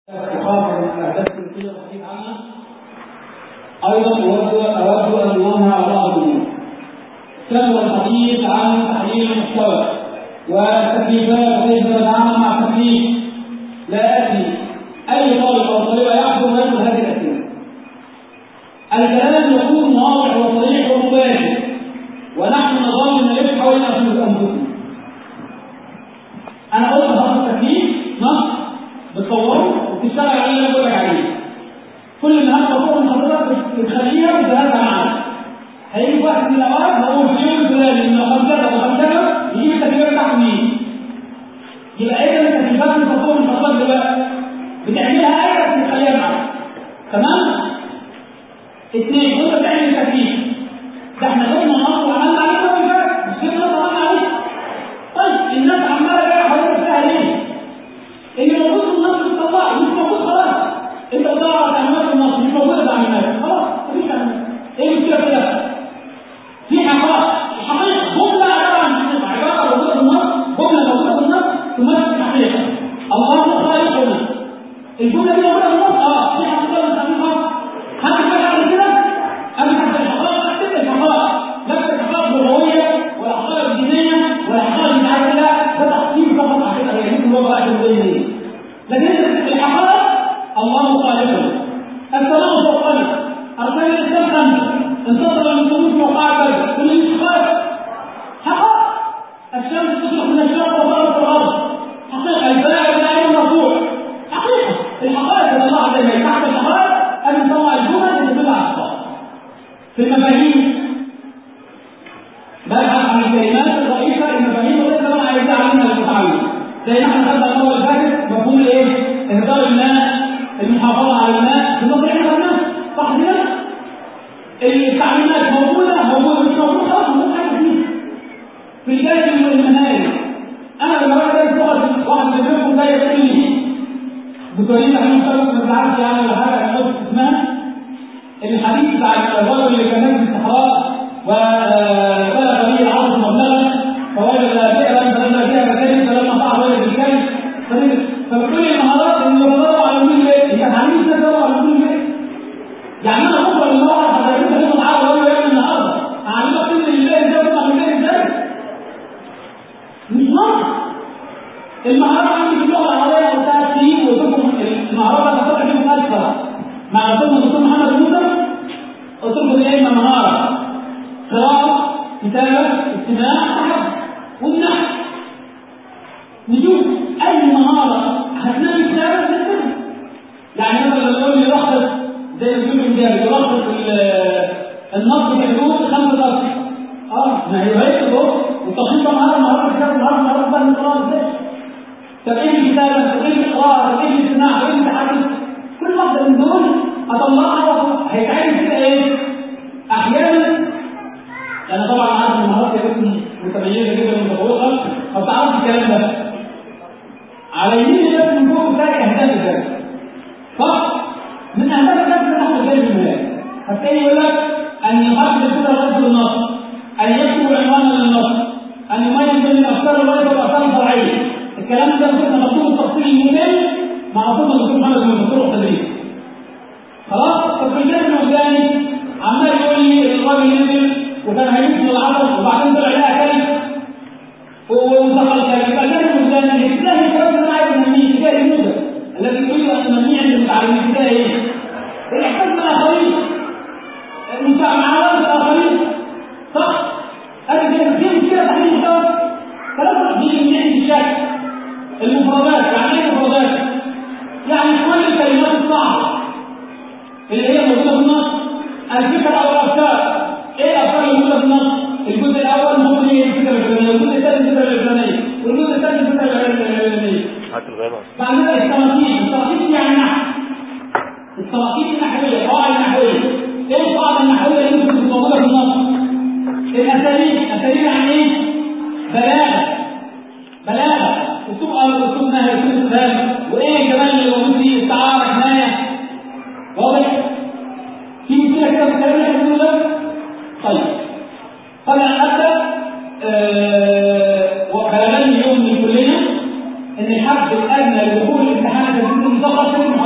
وخاف من الاحداث التي الحديث عنها ايضا اود اود ان انوه على بعض الامور كثر الحديث عن تحليل المحتوى والتكليفات وكيف نتعامل مع التكليف لا اتي اي طالب او طالبه يحضر ويدخل هذه الاسئله الكلام يكون واضح وصريح ومباشر ونحن نظل نلف حول انفسنا انا قلت هذا التكليف نص بتصوره وبتشتغل عليه اللي انا بقول لك عليه كل النهارده مطلوب من حضرتك بتخليها وتدرسها معاك هيجي في وقت من الاوقات هقول في اليوم الفلاني من رقم كذا ورقم كذا يجيب التكليفات بتاعته مين يبقى اذا التكليفات اللي مطلوب من حضرتك دلوقتي بتعملها ايه بس بتخليها معاك تمام اثنين وانت بتعمل التكليف ده احنا جبنا نص وعملنا عليه كل فات مش جبنا نص وعملنا عليه طيب الناس عماله جايه حضرتك فيها ليه؟ اللي موجود في النص بتطلعه مش موجود خلاص انت بتدور على تعليمات في النص مش موجوده تعليمات خلاص مفيش تعليمات ايه المشكله في ده؟ في حقائق الحقيقه جمله عباره عن حقيقه عباره موجوده في النص جمله موجوده في النص تمثل حقيقه الله خالقنا الجمله دي موجوده في النص اه في حقيقه ولا حقيقه؟ حد حاجه على كده؟ قبل حتى الحقائق اكتب الحقائق نفس الحقائق اللغويه والاحقائق الدينيه والاحقائق مش عارف لا ده تحصيل فقط حقيقه هي ممكن هو بقى الدينيه لكن الحقائق الله خالقنا السماء فوقنا ارسل الانسان خمسه انتظر من خروج موقع البلد كل دي حقائق حقائق الشمس تطلق من الشرق وتغرب في الارض حقيقه البلاء والعين مرفوع حقيقه الحقائق اللي الله عز وجل تحت الحقائق ان نطلع الجمل اللي تدل على الصح في المفاهيم ببحث عن الكلمات الرئيسه المفاهيم التي انا عايز اعلمها للمتعلم زي ما احنا خدنا المره اللي فاتت مفهوم الايه؟ اهدار الماء المحافظه على الماء بالنظر احنا خدناه صح كده؟ التعليمات موجوده موجوده مش موجوده خلاص مش حاجه فيها في الجانب المناهج انا لما بقى دارس لغه واحد منكم ده يقول لي بطريقه احنا مش ما تعرفش يعني ولا حاجه انا قلت اسمها الحديث بتاع الرجل اللي كان نازل في الصحراء وبلغ به العرض مبلغا فوجد بئرا فلما فيها مكان فلما طاع وجد الكلب فبكل المهارات اللي بتدور على كل بيت هي تعليم ازاي تدور على كل بيت يعني انا بكره لما اقعد حضرتك في العرض اقول له يا ابني النهارده اعلمك كل اللي ازاي تطلع من كده ازاي مش مصر المهارات عندي في اللغه العربيه قلتها كتير وقلت لكم المهارات هتطلع فيهم اكثر مع دكتور الدكتور محمد موسى قلت لكم دي اما مهاره قراءه كتابه استماع تحدث والنحو نشوف اي مهاره هتنمي كتابه تنمي يعني مثلا لو يقول لي لخص زي ما بيقولوا الجامد يلخص النص في حدود خمسه درس اه ما هي هيك اهو والتخطيط مهاره مهاره كتابه مهاره مهاره فهم القراءه ازاي طب ايه الكتابه طب ايه القراءه طب ايه الاستماع طب ايه التحدث كل واحده من دول اطلعها هيتعمل كده ايه احيانا انا طبعا عارف ان مهاراتي بس متميزه جدا ومتفوقه فبتعرف الكلام ده على يمين الناس من فوق تلاقي اهداف الدرس صح من اهداف الدرس نحو الجانب المهاري هتلاقي يقول لك ان يحدد كده رد النص ان يكتب عنوانا للنص ان يميز بين الافكار الرئيسيه والافكار الفرعيه الكلام ده كنا مكتوب التفصيل الممل مع طول الدكتور محمد بن الدكتور التدريس خلاص طب في الجانب الثاني عمال يقول لي الراجل نزل وكان هيمشي العصر وبعدين طلع لها كلب وانتقل كلب يبقى الجانب الثاني اتجاه الكلام اللي انا عايز انميه اتجاه الموجه الذي يريد ان تنميه عند المتعلمين اتجاه ايه؟ الاحساس بالاخرين معامله الاخرين صح؟ هذه كده في مشكله تحليل المحتوى كلام دي من ناحيه الشكل المفردات يعني ايه مفردات؟ يعني كل الكلمات الصعبه اللي هي موجوده في النص الفكره او الافكار ايه الافكار اللي موجوده في النص الجزء الاول ممكن ايه الفكره الفلانيه والجزء الثاني الفكره الفلانيه والجزء الثاني الفكره الفلانيه بعد كده التراكيب التراكيب يعني نحو التراكيب النحويه القواعد النحويه ايه القواعد النحويه اللي ممكن تكون موجوده في النص الاساليب اساليب يعني ايه بلاغه بلاغه اسلوب اسلوب نهي اسلوب استفهام وايه كمان اللي موجود فيه استعاره كنايه واضح في مشكله كده في الكلام اللي احنا بنقوله ده طيب قبل ان ابدا وبلغني يوم من كلنا ان الحد الادنى لدخول الامتحان التدريب المتخصص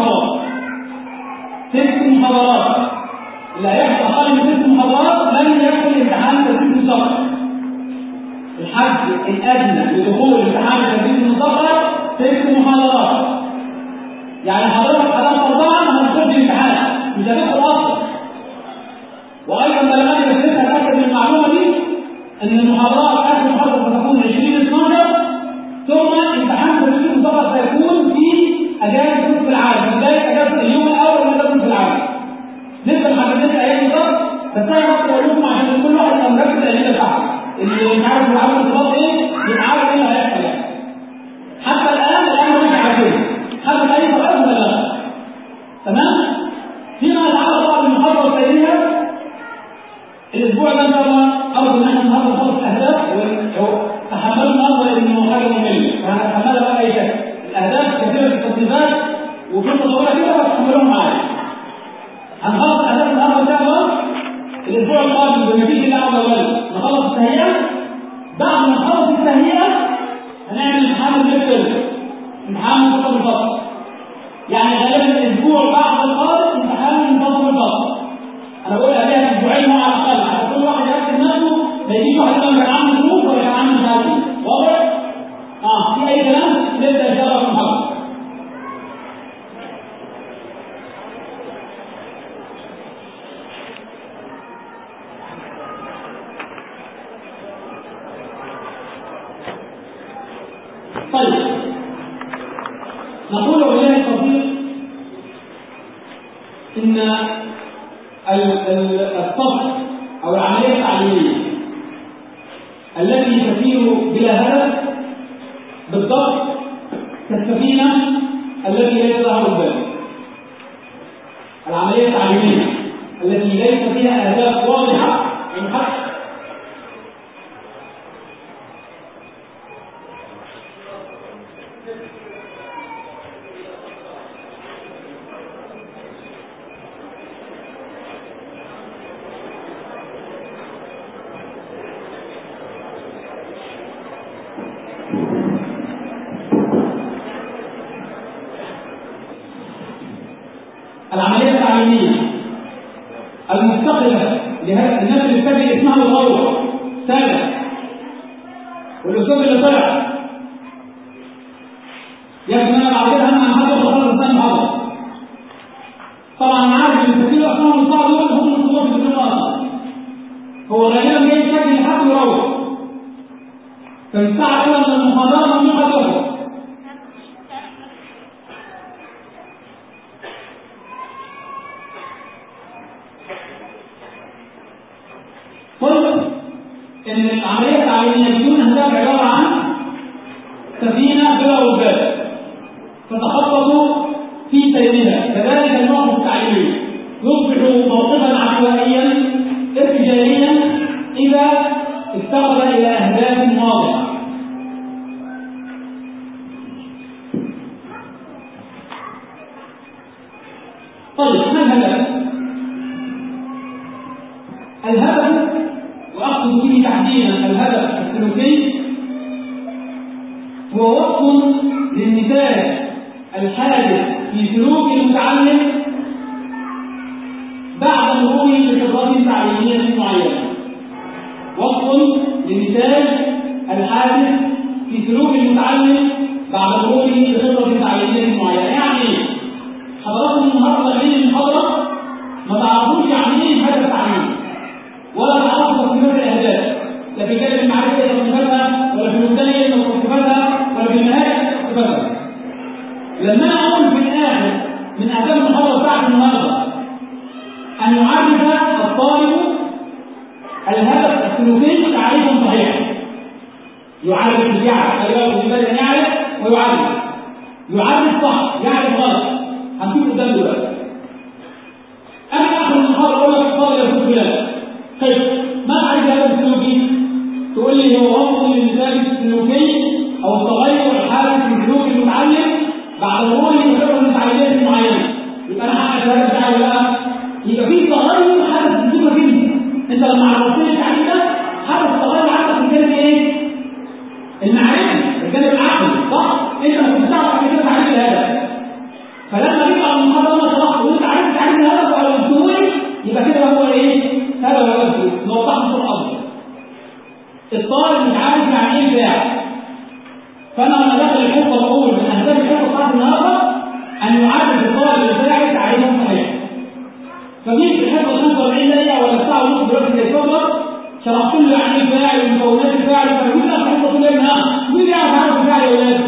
محاضرات اللي هيحصل اقل من ست محاضرات لن يدخل امتحان تدريس المسابقه الحد الادنى لدخول امتحان تدريس المسابقه ست محاضرات يعني حضرتك حضرتك اربعه ما هتدخلش الامتحان مش هتدخل اصلا وايضا بلغني بس اتاكد من المعلومه دي ان المحاضرات اخر محاضره ستكون 20 12 ثم امتحان تدريس المسابقه سيكون في اجازه نصف العام في بدايه اجازه اليوم الاول من اجازه نصف العام لسه ما حددتش ايام بالظبط بس انا بس بقول لكم عشان كل واحد يبقى مركز الاجازه بتاعته اللي مش عارف العام الارتباط ايه يبقى عارف ايه اللي هيحصل يعني حتى الان الان مش عارفين حتى اي سؤال مبلغ تمام فيما يتعلق طبعا بالمحاضره التاليه الاسبوع ده ان شاء الله ارجو ان احنا النهارده نخلص الاهداف وتحملوا الامر انه حاجه ممله فهنتحملها بقى اي شكل الاهداف كثيره في التصنيفات وكل صغيره كده بتحملوهم معايا هنخلص الاهداف النهارده ان شاء الله الاسبوع القادم بما فيه الله عز وجل نخلص التهيئه بعد ما نخلص التهيئه هنعمل امتحان المتر امتحان منتصف الفصل يعني غالبا الاسبوع بعد القادم امتحان منتصف الفصل انا بقول عليها اسبوعين هو على الاقل عشان كل واحد يركز نفسه ما يجيش واحد يقول كان عنده ظروف ولا كان عنده مش عارف ايه واضح؟ اه في اي كلام نبدا ان شاء الله في المحاضره طيب نقول وبالله التوفيق ان الصف او العمليه التعليميه التي تسير بلا هدف بالضبط كالسفينه التي ليس لها ربان العمليه التعليميه التي ليس فيها اهداف واضحه ومحدده العملية التعليمية المستقلة لهذا الناس اللي بتجي اسمها الغروة سابق والأسلوب اللي طلع يا ابني انا بعد كده انا هاخد خلاص الثاني محاضرة طبعا انا عارف ان كتير اصلا من الصعب دول هم الصعوبات في الدنيا اصلا هو غالبا جاي يسجل لحد يروح فالساعة كده من المحاضرة من محاضرة قلت ان العمليه التعليميه بدون اهداف عباره عن سفينه بلا رباب تتخطط في سيرها كذلك الموقف التعليمي يصبح موقفا عشوائيا ارتجاليا اذا استقبل الى اهداف واضحه طيب ما الهدف؟ الهدف واقصد به تحديدا الهدف السلوكي هو وصف للنتاج الحادث في سلوك المتعلم بعد مروره بخبرات تعليميه معينه وصف للنتاج الحادث في سلوك المتعلم بعد مروره بخبره تعليميه معينه يعني ايه؟ حضراتكم النهارده داخلين المحاضره ما تعرفوش يعني ايه هدف تعليمي ولا تعرفوا تصنيفات الاهداف لا في الجانب المعرفي ايه تصنيفاتها ولا في المبتدئ ايه تصنيفاتها ولا في النهايه ايه تصنيفاتها لما انا اقول في الاخر من اهداف المحاضره بتاعتي النهارده ان يعرف الطالب الهدف السلوكي تعريفا صحيحا يعرف يعرف خلي بالك ان يعرف ويعرف يعرف صح يعرف غلط هنشوف قدام دلوقتي انا اخر المحاضره اقول لك الطالب يا فلان طيب ما عايز هذا السلوكي تقول لي هو وصف للنتاج السلوكي او التغير الحادث في سلوك المتعلم بعد مروره بخبره تعليميه معينه يبقى انا حقق هذا بتاعي ولا لا؟ يبقى في تغير حدث في السلوك فيه انت لما عرفتني التعليم ده حدث تغير عندك في الجانب ايه؟ المعرفي الجانب العقلي صح؟ انت ما كنتش تعرف قبل كده تعريف الهدف فانا لما داخل الحصه بقول من اهداف الحصه بتاعت النهارده ان يعرف الطالب بتاعي تعليم صحيح فجيت في الحصه 45 دقيقه ولا ساعه ونص دلوقتي زي الصبر شرحت له يعني الفاعل ومكونات الفاعل فمين في الحصه كلها منها مين يعرف عارف الفاعل يا ولاد؟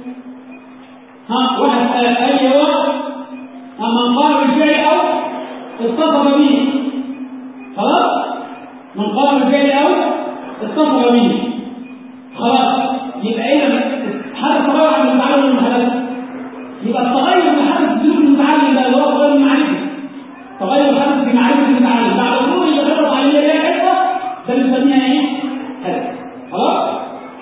ها واحد قال قال هو من قال بالفعل او اتصف به خلاص من قال بالفعل او اتصف به خلاص يبقى اذا حدث تغير عن المتعلم المحدث يبقى التغير اللي حدث في سلوك المتعلم ده اللي هو تغير المعرفي تغير حدث في معرفه المتعلم بعد ظهور اللي خبط عليه هي حته ده بنسميها ايه؟ حدث خلاص؟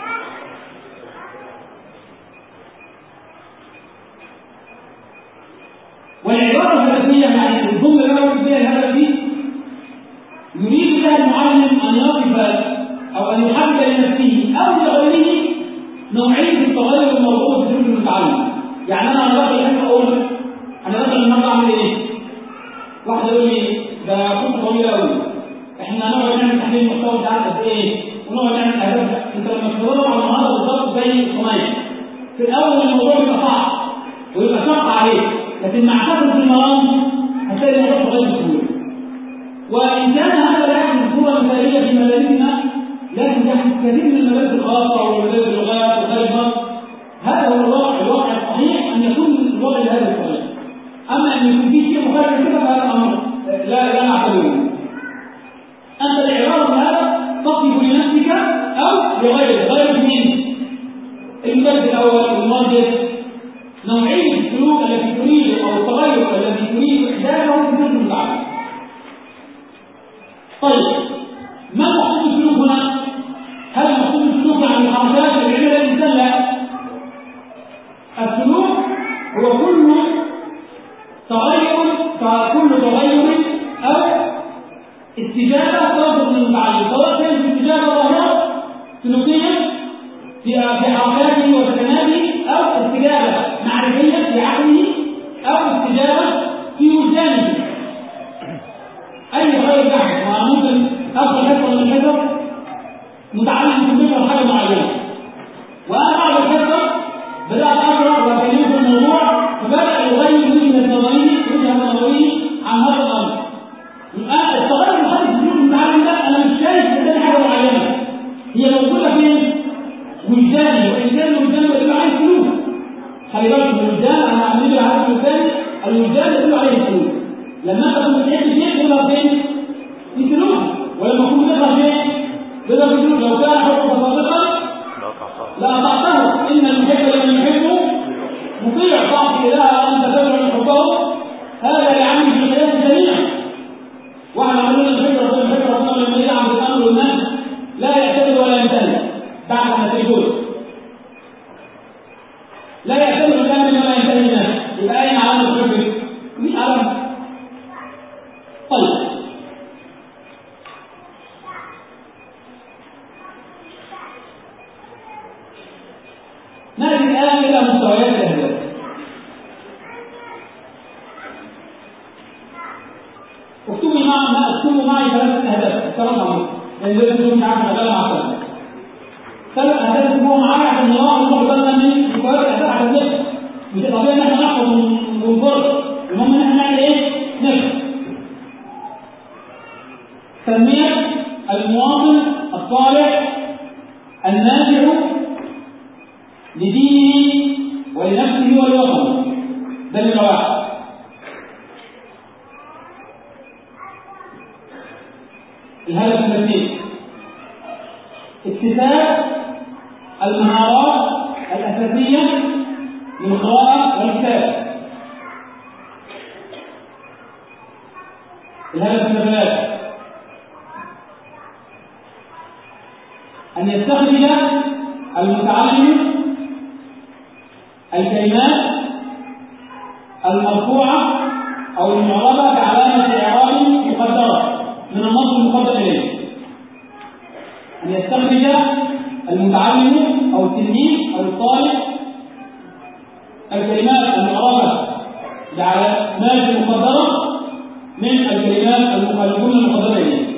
والعباره الهدفيه يعني الجمله اللي انا قلت فيها الهدف دي يريد بها المعلم ان يصف او ان يحدد لنفسه او لغيره نوعيه التغير الموجود في سلوك المتعلم يعني انا انا داخل الحصه اقول انا داخل النهارده اعمل ايه؟ واحد يقول لي ده خطه طويله قوي احنا هنقعد نعمل تحليل محتوى مش عارف قد ايه ونقعد نعمل اهداف انت لما تدور على المهاره بالظبط زي الصنايعي في الاول الموضوع بيبقى صعب ويبقى شق عليك لكن مع كثره المرام هتلاقي الموضوع صغير بسهوله وان كان هذا لا يحدث بصوره مثاليه في مدارسنا لكن يحدث كثير من المدارس الخاصه ومدارس اللغات وخارج مصر هذا هو الواقع الواقع الصحيح ان يكون الوضع بهذه الطريقه اما ان يكون في شيء مخالف كده فهذا امر لا لا نعتبره انت الاعراض هذا تصف لنفسك او لغيرك غيرك مين المدرس الاول المرجع نوعيه السلوك التي تريد او التغير الذي تريد احداثه في سلوك المتعلم طيب ما مقصود السلوك هنا؟ هل مقصود السلوك عن الحركات اللي بيعملها الانسان؟ لا السلوك هو كل تغير كل تغير او استجابه تصدر من المتعلم سواء كانت استجابه ظاهره سلوكيه في في حركاته وسكناته او استجابه معرفيه في عقله او استجابه في وجدانه اي تغير بحث ما ممكن ادخل حصه من الحصص متعلم في فكره حاجه معينه وانا بعد الحصه بدات اقرا واكلمه في الموضوع فبدا يغير وجهه نظري وجهه نظري عن هذا الامر يبقى التغير اللي حدث في المتعلم ده انا مش شايف قدامي حاجه معينه هي موجوده فين؟ وجداني وان كان الوجدان يدل عليه سلوك خلي بالك الوجدان انا عامل له على الوجدان الوجدان يدل عليه سلوك لما انت تكون بتحب شيء تظهر فين؟ في سلوك ولما تكون بتظهر فين؟ تظهر في سلوك لو كان حبك صادقا لأطعته إن المحب لمن يحبه مطيع تعطي إله أن تتبع من حبه هذا لعمل في الحياة جميعا واحد عمل لنا الفكرة ربنا الفكرة ربنا لما يدعم بالأمر والنهي لا يعتمد ولا ينتهي بعد ما تجوز لا يعتمد الأمر ولا ينتهي النهي يبقى أين علامة الحب؟ مش علامة طيب نأتي الآن إلى مستويات الأهداف اكتبوا معي اكتبوا معي ثلاثة أهداف الثلاثة عمود لأن دول كلهم مش عارف شغال مع ثلاثة ثلاث أهداف اكتبوها معايا عشان نراعي وناخد بالنا من مستويات الأهداف عشان نفهم مش القضية إن إحنا نحفظ ونفرق المهم إن إحنا نعمل إيه؟ نفهم تنمية المواطن الصالح النافع لدينه ولنفسه ولوطنه ده من واحد الهدف الثاني اكتساب المهارات الأساسية للقراءة والكتابة الهدف الثالث أن يستخرج المتعلم الكلمات المرفوعة أو المعربة بعلامة إعراب مقدرة من النص المقدم إليه أن يستخرج المتعلم أو التلميذ أو الطالب الكلمات المعربة بعلامات مقدرة من الكلمات المخالفون المقدرة إليه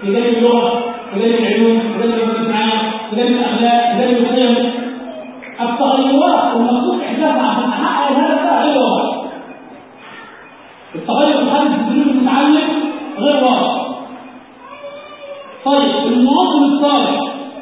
في جانب اللغه في جانب العلوم في جانب الاجتماعيه في جانب الاخلاق في جانب القيم التغيرات المفروض احداثها عشان احقق الهدف ده غير واضح التغير الحادث في سلوك المتعلم غير واضح طيب المواطن الصالح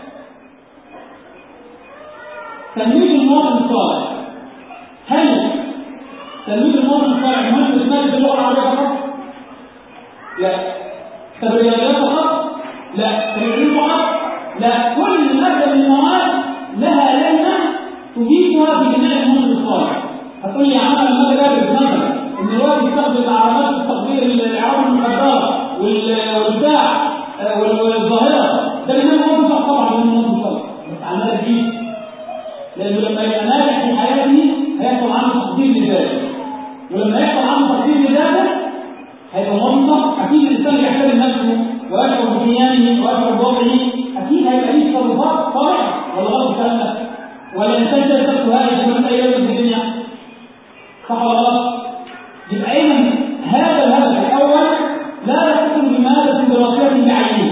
تلميذ المواطن الصالح هل تلميذ المواطن الصالح مهم يتمارس اللغه العربيه فقط؟ لا طب الرياضيات فقط؟ لا طب العلوم فقط؟ لا كل ماده من المواد لها لجنه تجيبها في بناء المواطن الصالح هتقول لي يا عم لما اجي ادرس مثلا ان الواد يستخدم علامات التقدير الاعراب المقدره والباع والظاهره ده بناء المواطن الصالح طبعا من المواطن الصالح بس على المدى الجديد لانه لما يبقى ناجح في حياته هيحصل عنده تقدير لذاته ولما يحصل عنده تقدير لذاته هيبقى موظف اكيد الانسان يحترم نفسه ويشعر بكيانه ويشعر بوضعه اكيد هيبقى ليه تصرفات طبيعه ولا غلط الكلام ده ولا الانسان شايف هذا في اي يوم في الدنيا صح ولا غلط؟ يبقى اذا هذا الهدف الاول لا يتصل بماده دراسيه بعينها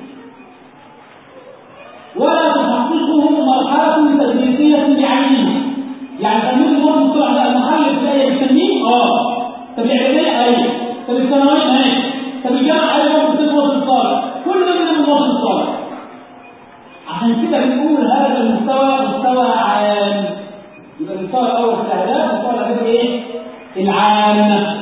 ولا تحققه مرحلة تدريسية بعينها يعني تلميذ المواد طلع بقى المحل الابتدائي يسميه اه طب الاعدادية ايوه طب الثانوية ايوه طب الجامعة ايوه برضه بتدرس الصالح كل ده من المواد الصالح عشان كده بنقول هذا المستوى مستوى عام يبقى المستوى الاول في الاهداف المستوى الاهداف ايه؟ العامة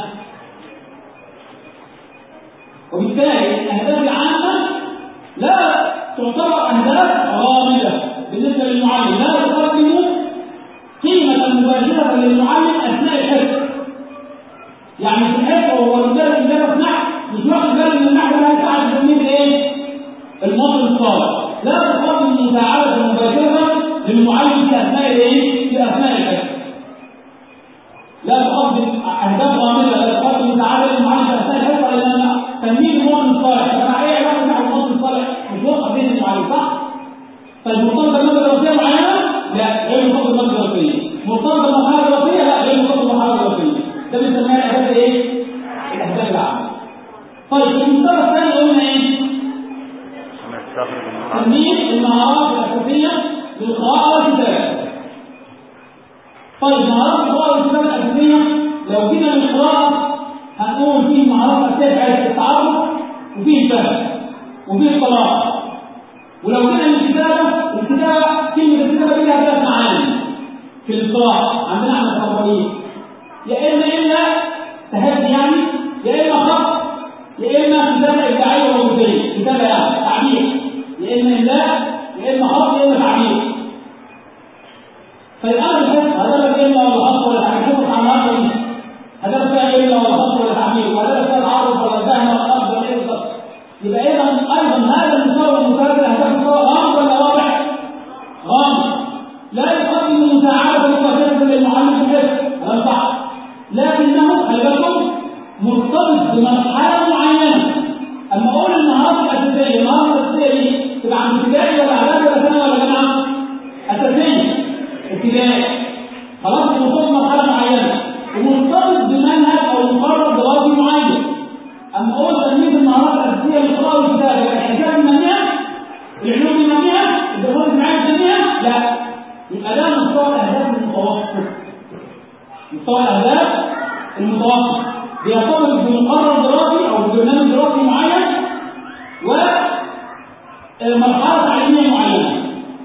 وبالتالي الاهداف العامة لا تعتبر أهداف غامضة بالنسبة للمعلم لا تقدم قيمة مباشرة للمعلم أثناء الحفظ يعني في الحفظ وهو مدرس مدرس نحو مش واخد باله ان النحو ده هيساعد تلميذ ايه؟ المصري الصالح لا تقدم مساعدة مباشرة للمعلم في أثناء الايه؟ في أثناء الحفظ لا تقدم أهداف غامضة لا تقدم مساعدة للمعلم في أثناء الحفظ لأن تلميذ المصري الصالح طب ايه علاقة مع المصري الصالح؟ مطلقة بين المعلم صح؟ طيب مرتبطة بمادة دراسية معينة؟ لا غير مرتبطة بمادة دراسية. مرتبطة بمرحلة دراسية؟ لا غير مرتبطة بمرحلة دراسية. ده بنسميها الأهداف إيه؟ الأهداف العامة. طيب المستوى الثاني قلنا إيه؟ تنمية المهارات الأساسية للقراءة والكتابة. طيب مهارات القراءة والكتابة الأساسية لو جينا للقراءة هنقول فيه مهارات أساسية بتاعت التعرف وفيه الفهم وفيه الطلاق ولو كان الكتابة الكتابة كلمة الكتابة دي لها ثلاث معاني في الاصطلاح عندنا احنا الخبريين يا إما إلا تهدي يعني يا إما خط يا إما كتابة إبداعية ووجودية كتابة يعني تعبير يا إما إملاء يا إما خط يا إما تعبير فالآن الفهم هذا لا إلا ولا خط ولا تعبير شوف على الأرض دي هذا لا إلا ولا خط ولا تعبير ولا لا العرض ولا الفهم ولا الأرض ولا إيه بالظبط يبقى اذا ايضا هذا المستوى المتابع هذا مستوى غامض ولا واضح؟ غامض لا يقدم مساعدة مباشرة للمعلم في الحفظ هذا صح لكنه خلي بالكم مرتبط بمرحلة معينة اما اقول المهارات الاساسية المهارات الاساسية دي تبقى عند ابتدائي ولا اعدادي ولا ثانوي ولا جامعة؟ اساسية ابتدائي خلاص مرتبط بمرحلة معينة ومرتبط بمنهج او مقرر دراسي معين اما اقول تلميذ المهارات الاساسيه للقراءه والكتابه الاحتياج المنيع العلوم المنيع الدراسات الاجتماعيه المنيع لا يبقى ده مستوى الاهداف المتوسط مستوى الاهداف المتوسط بيرتبط بمقرر دراسي او برنامج دراسي معين ومرحله تعليميه معينه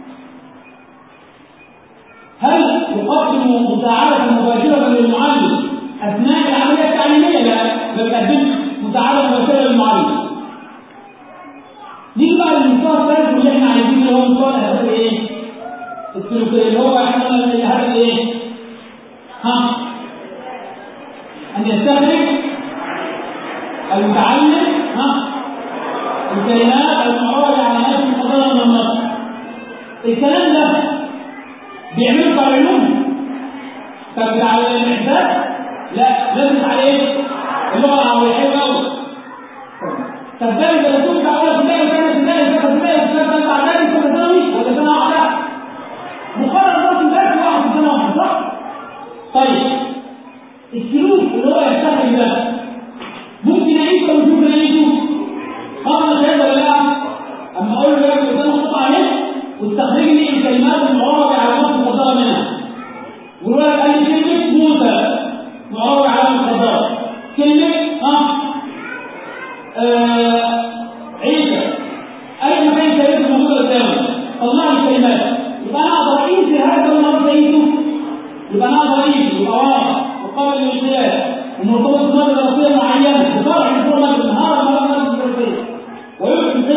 هل يقدم مساعده مباشره للمعلم اثناء العمليه التعليميه لا ما بيقدمش مساعدة مباشرة للمعلم. نيجي بقى للمستوى الثالث واللي احنا عايزينه اللي هو مستوى الأهداف الإيه؟ السلوكية اللي هو احنا الهدف إيه؟ ها؟ أن يستخرج المتعلم ها؟ الكلمات المعروفة علامات مقدرة من النص. الكلام ده بيعمله بتاع العلوم؟ طب بتاع الإحساس؟ لا لازم عليه اللغه العربيه حلوه قوي طب ده اللي بتقول تعالى في الله كان في الله كان في الله كان في اعدادي كان ثانوي ولا سنه واحده مقرر بس ده واحد في سنه واحده صح طيب السلوك اللي هو يستخدم ده ممكن اعيشه ولا مش ممكن اعيشه قبل كده ولا لا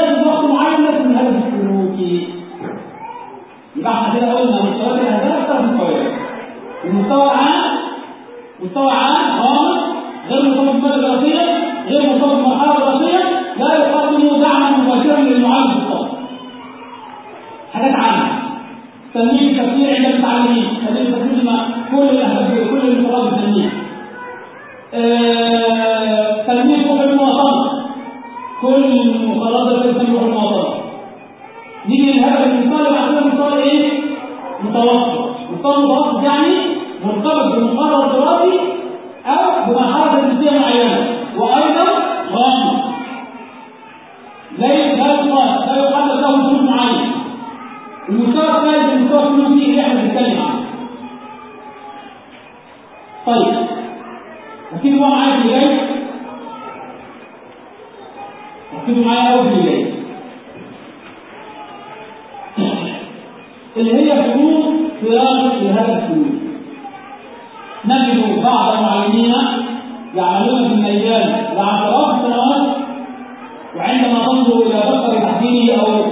لازم وقت معين لازم الهدف السلوكي يبقى احنا كده قلنا مستويات الاهداف ثلاث مستويات المستوى العام مستوى عام خالص غير مرتبط بالماده الدراسيه غير مرتبط بالمرحله الدراسيه لا يقدم دعما مباشرا للمعلم بالطالب حاجات عامه تنميه التفكير عند المتعلمين تنميه التفكير مع كل الاهداف كل المطالب الفنيه آه، تنميه روح المواطنه كل المخالطه تنميه روح المواطنه نيجي للهدف المثالي عندنا مثال ايه؟ متوسط مثال متوسط يعني مرتبط بمقرر دراسي او بمرحله تدريسيه معينه وايضا غامض لا لا يقال لا يقدر له وجود معين المستوى الثالث المستوى الفلوسي اللي احنا بنتكلم عنه طيب ركزوا بقى معايا في اللي جاي ركزوا معايا قوي في اللي جاي اللي هي فروض صياغه الهدف السلوكي نجد بعض المعلمين يعملون في الميدان لعشرات السنوات وعندما تنظر الى دفتر تحضيري او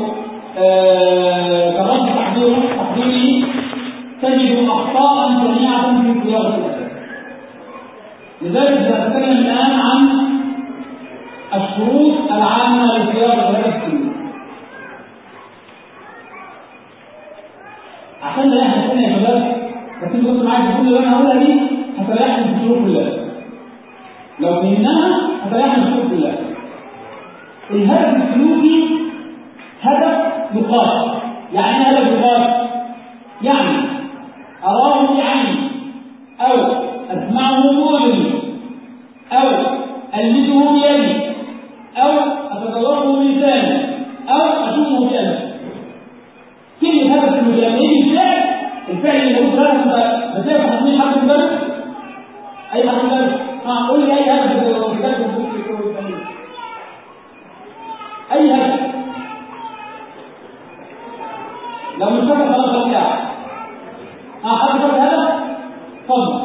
كراسه تحضيره تحضيري تجد اخطاء شنيعه في صياغه الاساس لذلك سنتكلم الان عن الشروط العامه لصياغه الهدف السلوكي عشان لا احنا يا شباب بس انتوا كنتوا معايا في كل اللي انا هقولها دي هتريحنا في الشروط كلها لو فهمناها هتريحنا في الشروط كلها الهدف السلوكي هدف يقاس يعني ايه هدف يقاس يعني اراه بعيني او اسمعه بأذني او المسه بيدي او اتذوقه بلساني او اشمه بقلبي كلمة هدف السلوكي لما يجي الفعل الفعل اللي موجود ده انت بتلاقي تحضير حد مدرس اي حد مدرس اه قول لي اي هدف اي هدف لو مش فاكر خلاص ارجع اه حد فاكر هدف اتفضل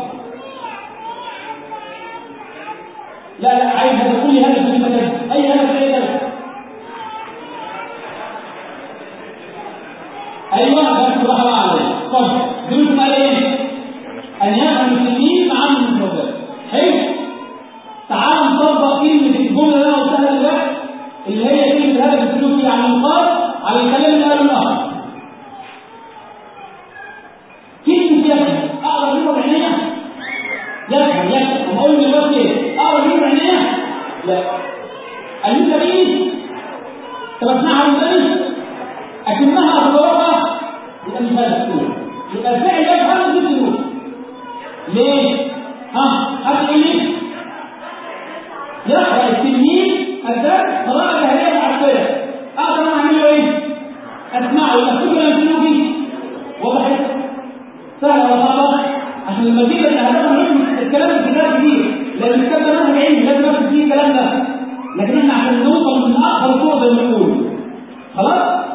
لا لا عايز هدف قول لي هدف في المكان اي هدف اي هدف ايوه ده صراحه بقى عليه اتفضل دول قال ايه ان يفهم التلميذ معامل المفردات حلو تعال نطبق كلمه الجمله اللي انا قلتها دلوقتي اللي هي كلمه الهدف السلوكي عن النقاط على الكلام اللي قاله الاخر كلمه يفهم اقرا منه بعينيا يفهم يفهم اما اقول دلوقتي ايه اقرا منه بعينيا لا قال لي سبيل طب اسمعها ازاي اكنها اتطورها يبقى مش هدف سلوكي يبقى الفعل يفهم دي سلوك ليه؟ ها حد يقول لي يقرا التلميذ الدرس قراءة جاهلية معبرة اقدر انا اعمل له ايه؟ اسمعه يبقى فكرة سلوكي وضحت سهلة ولا صعبة؟ عشان لما تيجي الاهداف مهم الكلام الكتاب كتير لان الكتاب ده منهج علمي لازم ناخد فيه الكلام ده لكن احنا عشان نوصل من اقصر صوره زي ما بنقول خلاص؟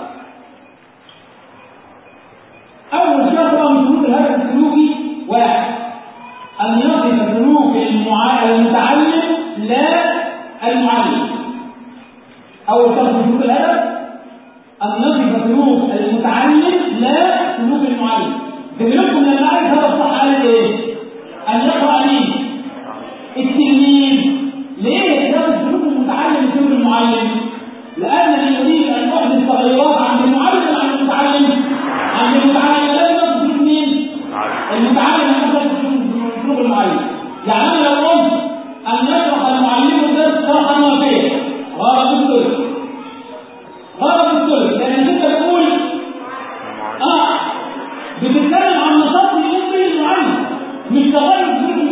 أول شرط من شروط الهدف السلوكي واحد أن يصف سلوك المتعلم لا المعلم أول شرط من شروط الهدف أن يصف سلوك المتعلم لا سلوك المعلم بيقولكم لما عايز هدف صح قال إيه؟ أن يقرأ مين؟ التلميذ ليه يصف سلوك المتعلم سلوك المعلم؟ لأنني أريد أن أحدث تغيرات عند المعلم عن المتعلم عند المتعلم لا يصف مين؟ المتعلم يصف سلوك المعلم يعني أنا لو قلت أن يشرح المعلم الدرس شرحا وافيا غرض الثلث غرض الثلث لأن أنت بتقول آه بتتكلم عن نشاط الأم للمعلم مش تغير سلوك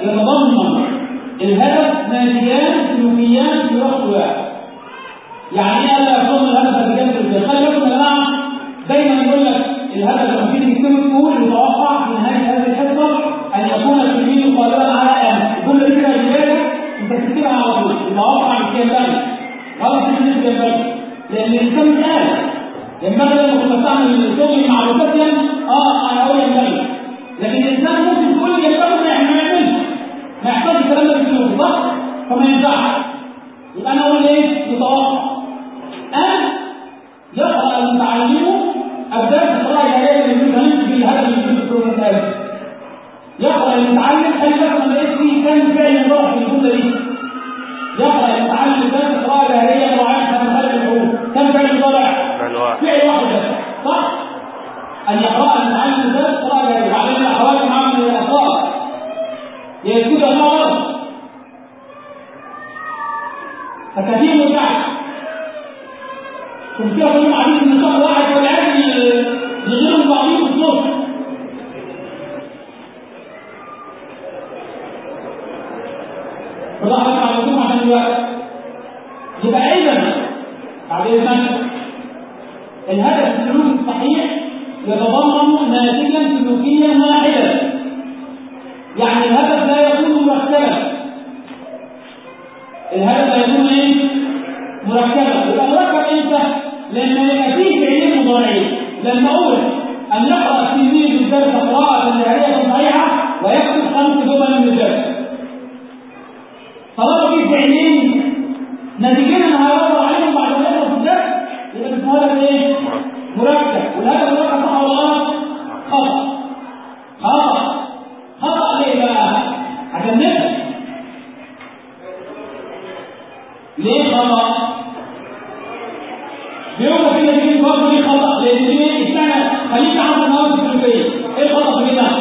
يتضمن الهدف ناتجان سلوكيان في وقت واحد يعني ايه الا يكون الهدف ناتجان سلوكيان خلي بالكم يا جماعه دايما يقول لك الهدف لما تيجي تكتبه تقول يتوقع في نهايه هذه الحصه ان يكون التلميذ قادرا على ان الجمله دي كده بدايه انت بتكتبها على طول يتوقع مش ينبغي غلط مش ينبغي لان الانسان مش آلة ينبغي لما كنت تعمل شغل مع متسم اه انا اقول ينبغي لكن الانسان ممكن تقول لي ينبغي ما احنا ما يعملش ما يحصلش الكلام ده في السلوك صح؟ فما ينفعش يبقى انا اقول ايه؟ يتوقع ان يقرا المتعلم الدرس القراءه الاليه اللي بنمشي في الهدف اللي بنمشي في المثال يقرا المتعلم خلي بالك ما لقيت فيه كم فعل مضارع في الجمله دي يقرا المتعلم الدرس القراءه الاليه لو عايز كم خلف الحروف كم فعل مضارع؟ فعل واحد فعل واحد بس صح؟ أن يقرأ المعلم الدرس قراءة جاهزة وبعدين الأخوات معاهم من الأطفال يسكت الله فكثير من الشعب كنت كده كلهم قاعدين في نطاق واحد ولا عادي يغيروا بعضهم في الصوت والله بس على الهجوم عشان الوقت يبقى اذا بعد اذنك الهدف السلوكي الصحيح يتضمن ناتجا سلوكيا واحدا يعني الهدف لا يكون مركبا الهدف لا يكون ايه مركبا يبقى مركب امتى لما يبقى فيه فعلين مضارعين لما اقول ان يقرا التلميذ الدرس قراءه جاريه صحيحه ويكتب خمس جمل من الدرس طالما في فعلين ناتجين انا هدور عليهم بعد ما يقرا في الدرس يبقى اسمه هدف ايه مركب والهدف مركب صح ولا غلط خطا خطا خطا ليه بقى عشان نفهم ليه خطا بيقول لك كده دي برضه ليه خطا لان دي استنى خليك عارف المواد السلوكيه ايه الخطا في كده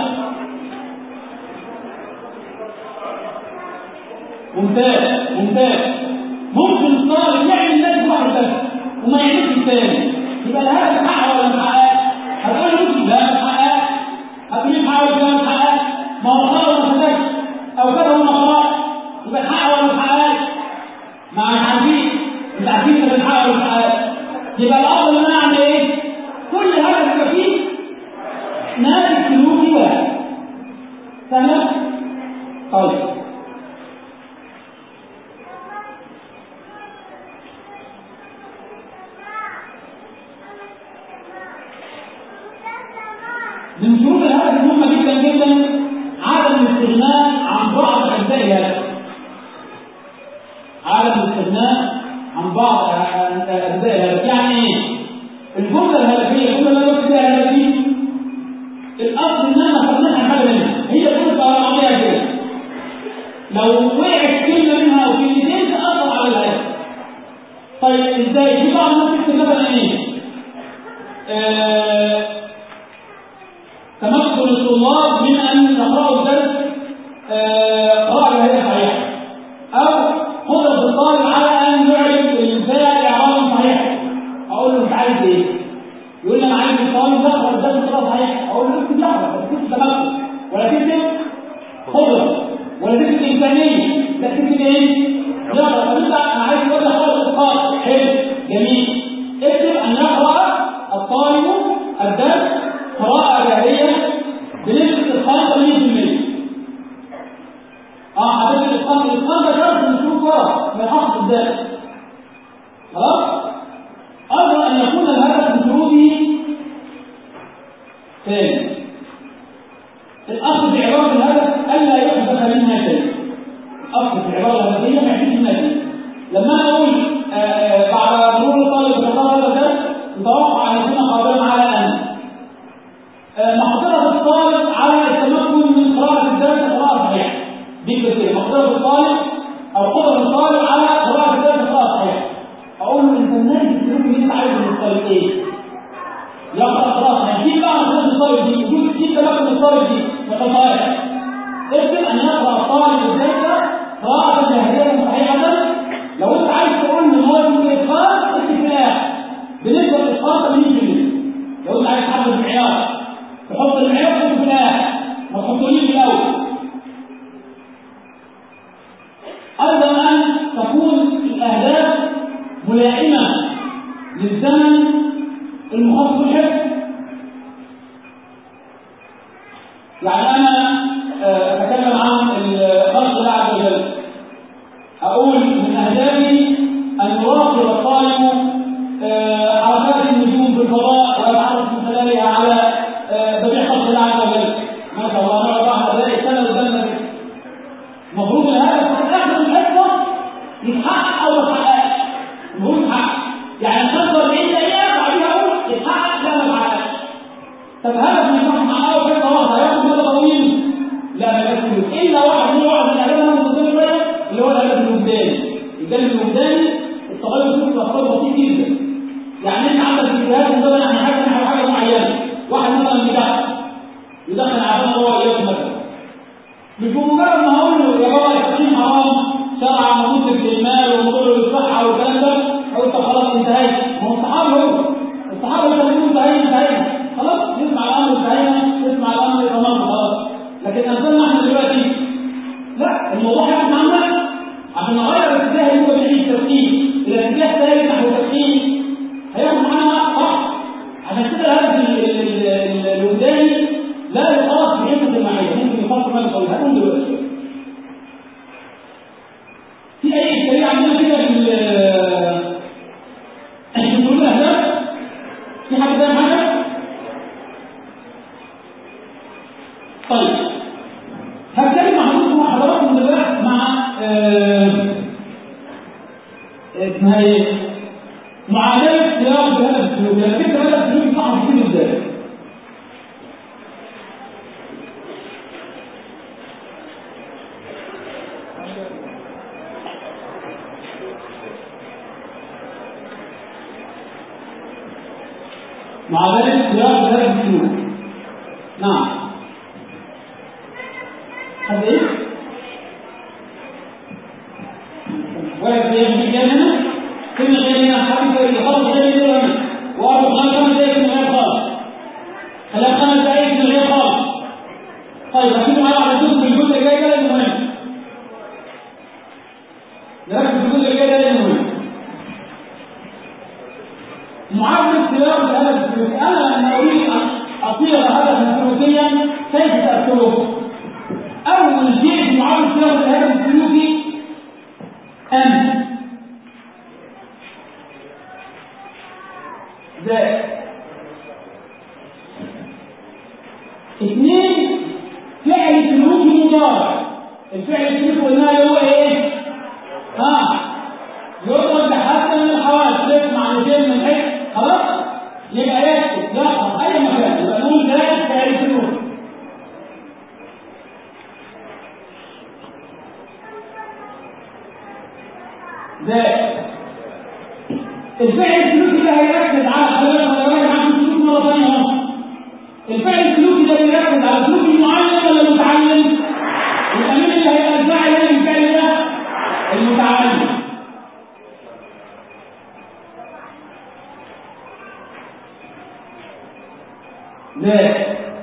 ممتاز ممتاز ممكن الطالب يعمل نادي واحد بس وما يعملش الثاني يبقى الهدف حقق ولا ما حققش؟ هتقول له لا ما حققش هتقول لي حاول لا ما حققش ما هو خطأ ولا ما خدش او كده ولا خلاص يبقى حقق ولا ما حققش؟ مع مش عارفين مش عارفين اذا بنحقق ولا ما حققش يبقى الافضل ان انا اعمل ايه؟ كل هدف يبقى فيه نادي سلوكي واحد تمام؟ طيب من شروط الهدف المهمة جدا جدا عدم الاستغناء عن بعض أجزاء الهدف. عدم الاستغناء عن بعض أجزاء الهدف، يعني إيه؟ الجملة الهدفية الجملة اللي أنا فيها الهدف دي الأصل إن أنا خدناش عن حاجة منها، هي جملة عربية كده. لو وقعت كلمة منها أو كلمتين تأثر على الهدف. طيب إزاي؟ في بعض الناس تكتب مثلا إيه؟ آه تمكن الطلاب من ان يقرأوا الدرس قراءة جاهزة صحيحة او قدرة الطالب على ان يعلم الانسان اعرابا صحيحا اقول له انت عايز ايه؟ يقول لي انا عايز الطالب يقرأ الدرس قراءة صحيحة اقول له اكتب يقرأ ما تكتبش تمكن ولا تكتب قدرة ولا تكتب امكانية لا تكتب ايه؟ يقرأ طب انت انا عايز يقول لي خالص الطالب حلو جميل اكتب ان يقرأ الطالب الدرس قراءة جاهلية بنسبة الخمسة 100% اه حضرتك الإتقان الإتقان ده شرط من شروط ورا من حفظ الذات خلاص؟ أيضا أن يكون الهدف من شروطه ثاني الأصل في عبارة الهدف ألا يحدث منها شيء الأصل في عبارة الهدفية ما يحدث منها شيء لما أنا أقول بعد مرور الطالب بخطاب هذا الدرس متوقع أن يكون قادرا على أن مقدرة الطالب على التمكن من قراءة الدرس قراءة صحيحة دي كده مقدرة الطالب أو قدرة الطالب على قراءة الدرس قراءة صحيحة أقول له أنت النادي السلوك اللي أنت عايزه من الطالب إيه؟ يقرأ قراءة صحيحة دي بقى مقدرة الطالب دي وجود دي تمكن الطالب دي وتطالع اكتب أن يقرأ الطالب الدرس قراءة جاهزية صحيحة لو أنت عايز تقول له هو من الإتقان اكتب في الآخر بنسبة الإتقان 80% لو أنت عايز تحدد المعيار تحط المعيار في الآخر ما تحطوليش في الأول يعني انا آه، اتكلم عن خلق الله عز وجل اقول من اهدافي ان يراقب الطالب آه، حركات النجوم في الفضاء ويتعرف من خلالها على آه، بديع خلق الله عز وجل ما شاء الله نقعد واحد بقى سنه قدامنا كده. المفروض الهدف في اخر الحصه يتحقق او ما يتحققش المفروض يتحقق يعني 45 دقيقه بعديها اقول يتحقق لا ما اتحققش طب هدف من الناس محققه في حته واحده هياخد مده طويل لا ما يكفيش الا واحد من واحد من الاهداف من ضمن شويه اللي هو الهدف الوجداني الجانب الوجداني التغير فيه بيبقى بسيط جدا يعني انت عندك اجتهاد مثلا عن حاجه نحو حاجه معينه واحد مثلا بيدخن يدخن عشان هو اياك مثلا مش بمجرد ما اقول له يا بابا التدخين حرام شرعا مضر للمال ومضر للصحه والكلام ده قلت خلاص انتهيت ما هو الصحابه هو الصحابه اللي كانوا انتهينا انتهينا خلاص نسمع الامر انتهينا نسمع الامر تمام خلاص لكن امثالنا احنا دلوقتي لا الموضوع هياخد عندنا عشان نغير الاتجاه اللي هو بيعيش التدخين الى اتجاه ثالث نحو التدخين هياخد معانا وقت صح عشان كده الهدف ال- ال- ال- الوجداني لا يقاس بحته المعيه ممكن يقاس كمان طويل هنقول دلوقتي في اي اشكاليه عندنا كده في ال- في كل الاهداف في حد فاهم حاجه؟ طيب هتكلم مع حضراتكم مع حضراتكم دلوقتي مع آه، اسمها ايه؟ معادلة صياغة هدف السلوك، لأن فكرة هدف السلوك صعب كتير ازاي؟ معادلة صياغة هدف السلوك. نعم. حد ايه؟ واحد بيعمل كده هنا كلمة غير هنا حد يقول خلاص غير كده هنا وأربع خمس خمس دقايق من غير خالص خلال خمس دقايق من غير خالص طيب ركزوا معايا على الجزء الجزء الجاي ده لأنه مهم نركز في الجزء الجاي ده لأنه مهم معادلة صياغة الهدف السلوكي أنا لما أريد أن أصيغ هدفا سلوكيا كيف تأكله؟ أول شيء في معادلة صياغة الهدف السلوكي أن ذات اثنين فعل سلوكي مضارع الفعل السلوكي قلنا اللي هو ايه؟ ها يضرب بحسن من الحواس تسمع مثال من حيث خلاص يبقى يكتب يقرا اي مكان يبقى نقول ذات فعل سلوكي ذات الفعل السلوكي ده هيركز على خلال خلال عن السلوك مره ثانيه اهو الفعل السلوكي ده بيركز على سلوك المعلم ولا المتعلم؟ يبقى مين اللي هيبقى الفاعل هنا الفعل ده؟ المتعلم ذات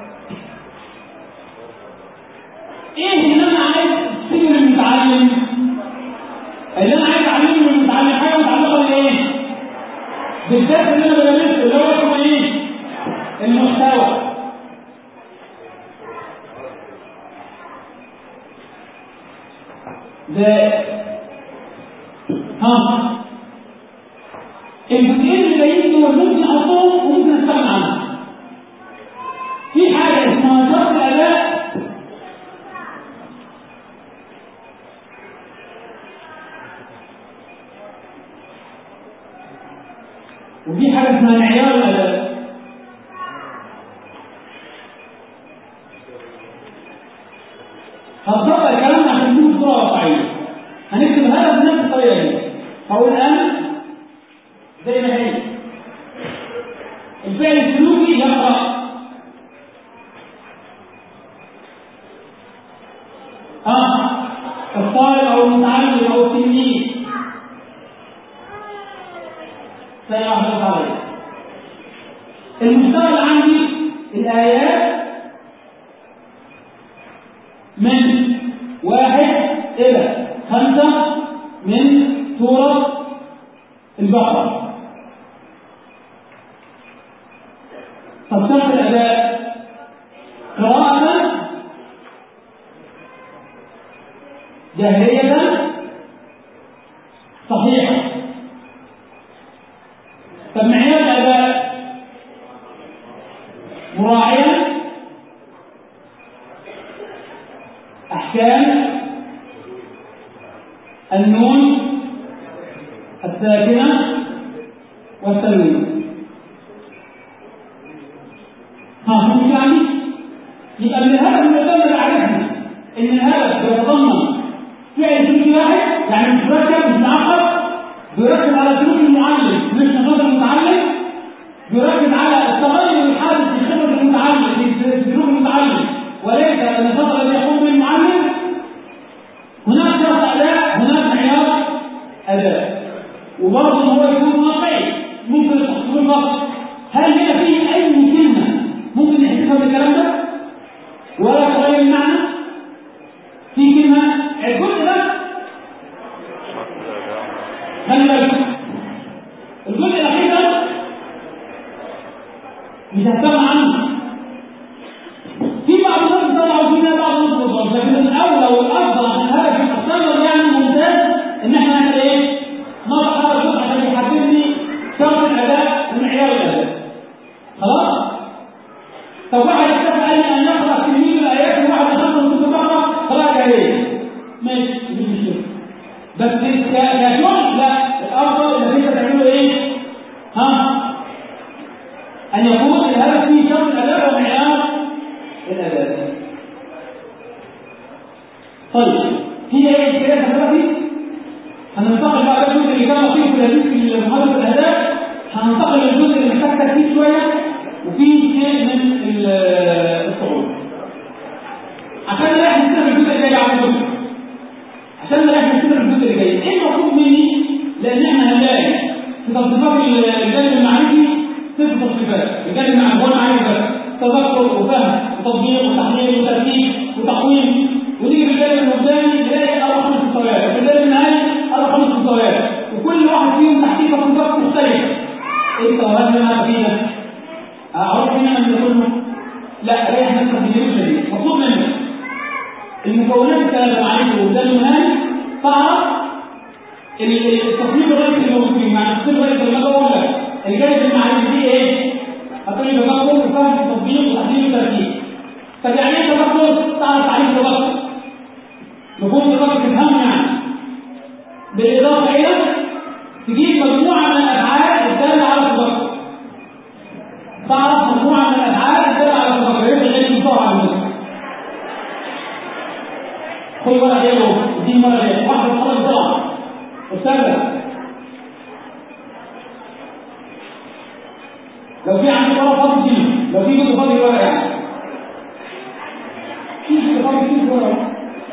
ايه اللي انا عايز تسيب المتعلم؟ اللي انا عايز اعلمه من المتعلم حاجه متعلقه بايه؟ بالذات اللي انا بدرسه اللي هو اسمه ايه؟ المحتوى ده ها الجزئين اللي جايين دول ممكن احطهم وممكن استغنى عنهم في حاجه اسمها شرط الاداء وفي حاجه اسمها معيار الاداء هنطبق الكلام ده عشان نشوف صوره واقعيه هنكتب هذا بنفس الطريقه دي هقول انا زي ما هي الفعل السلوكي يقرا ها الطالب او المتعلم او التلميذ ثانية واحدة بس عليا المستوى اللي عندي الآيات من واحد إلى خمسة من سورة البقرة طب شرط الأداء قراءة جاهلية صحيحة طب معيار الأداء مراعيا أحكام النون الساكنة والتنوين ها هم يعني يبقى من الهدف المعتمد عرفنا ان الهدف بيتضمن فعل جزء واحد يعني مش مركب مش معقد بيركز على سلوك المعلم مش نشاط المتعلم بيركز على التغير الحادث في خبره المتعلم في سلوك المتعلم وليس النشاط الذي يقوم به المعلم هناك شرط اداء هناك معيار اداء وبرضه هو يكون واقعي ممكن تحصل النقص هل هنا فيه اي كلمه ممكن نحسبها من الكلام ده ولا تغير المعنى في كلمه الجزء ده خلي بالك الجزء الاخير ده مش هستغنى عنه في بعض الناس طلعوا فينا بعض الناس بالظبط لكن الاولى والافضل عشان هذا في الصدر يعني ممتاز ان احنا نعمل ايه؟ نضع هذا الجزء عشان يحدد لي شرط الاداء ومعيار الاداء خلاص؟ طب واحد اكتفى قال لي ان يقرا تلميذ الايات وواحد اخذ من تقرا قراءه جاهليه ماشي مش مشكله بس كجمل لا الافضل انك انت تعمله ايه؟ ها؟ ان يكون الهدف فيه شرط الاداء ومعيار الاداء طيب في ايه اشكاليه دلوقتي؟ هننتقل بقى للجزء اللي كان لطيف ولذيذ في محاضره الاداء هننتقل للجزء اللي محتاج تركيز شويه وفي شيء من الصعوبه عشان نريح نستمر الجزء اللي جاي على الجزء عشان نريح نستمر الجزء اللي جاي ايه المطلوب مني لان احنا هنلاقي في تصنيفات الجانب المعرفي ست تصنيفات الجانب المعرفي هو المعرفي بس تذكر وفهم وتطبيق وتحليل وترتيب وتقويم ونيجي بالجانب القدامي نلاقي اربع خمس مستويات في الجانب النهائي اربع خمس مستويات وكل واحد فيهم تحتيه تصنيفات مختلفه ايه التوهات اللي انا فيها؟ اعرف هنا من كله لا ريح نفسك من الجزء مطلوب منك المكونات الثلاثه معرفه والجانب النهائي تعرف التصنيف الرئيسي اللي موجود فيه مع التصنيف الرئيسي لما بقول لك الجانب المعرفي دي ايه؟ هتقول لي تذكر وفهم وتطبيق وتحليل وترتيب طب يعني ايه تذكر؟ تعرف تعريف تذكر مفهوم تذكر تفهمه يعني بالاضافه الى تجيب مجموعه من الافعال الداله على التذكر تعرف مجموعه من الافعال الداله على التذكر يبقى غير مستوى على المذكر خد ورقه غيره دي ورقه غيره واحده تخلص بسرعه استنى لو في عندك ورقه فاضي فيه لو في جزء فاضي ورقه يعني في جزء فاضي فيه ورقه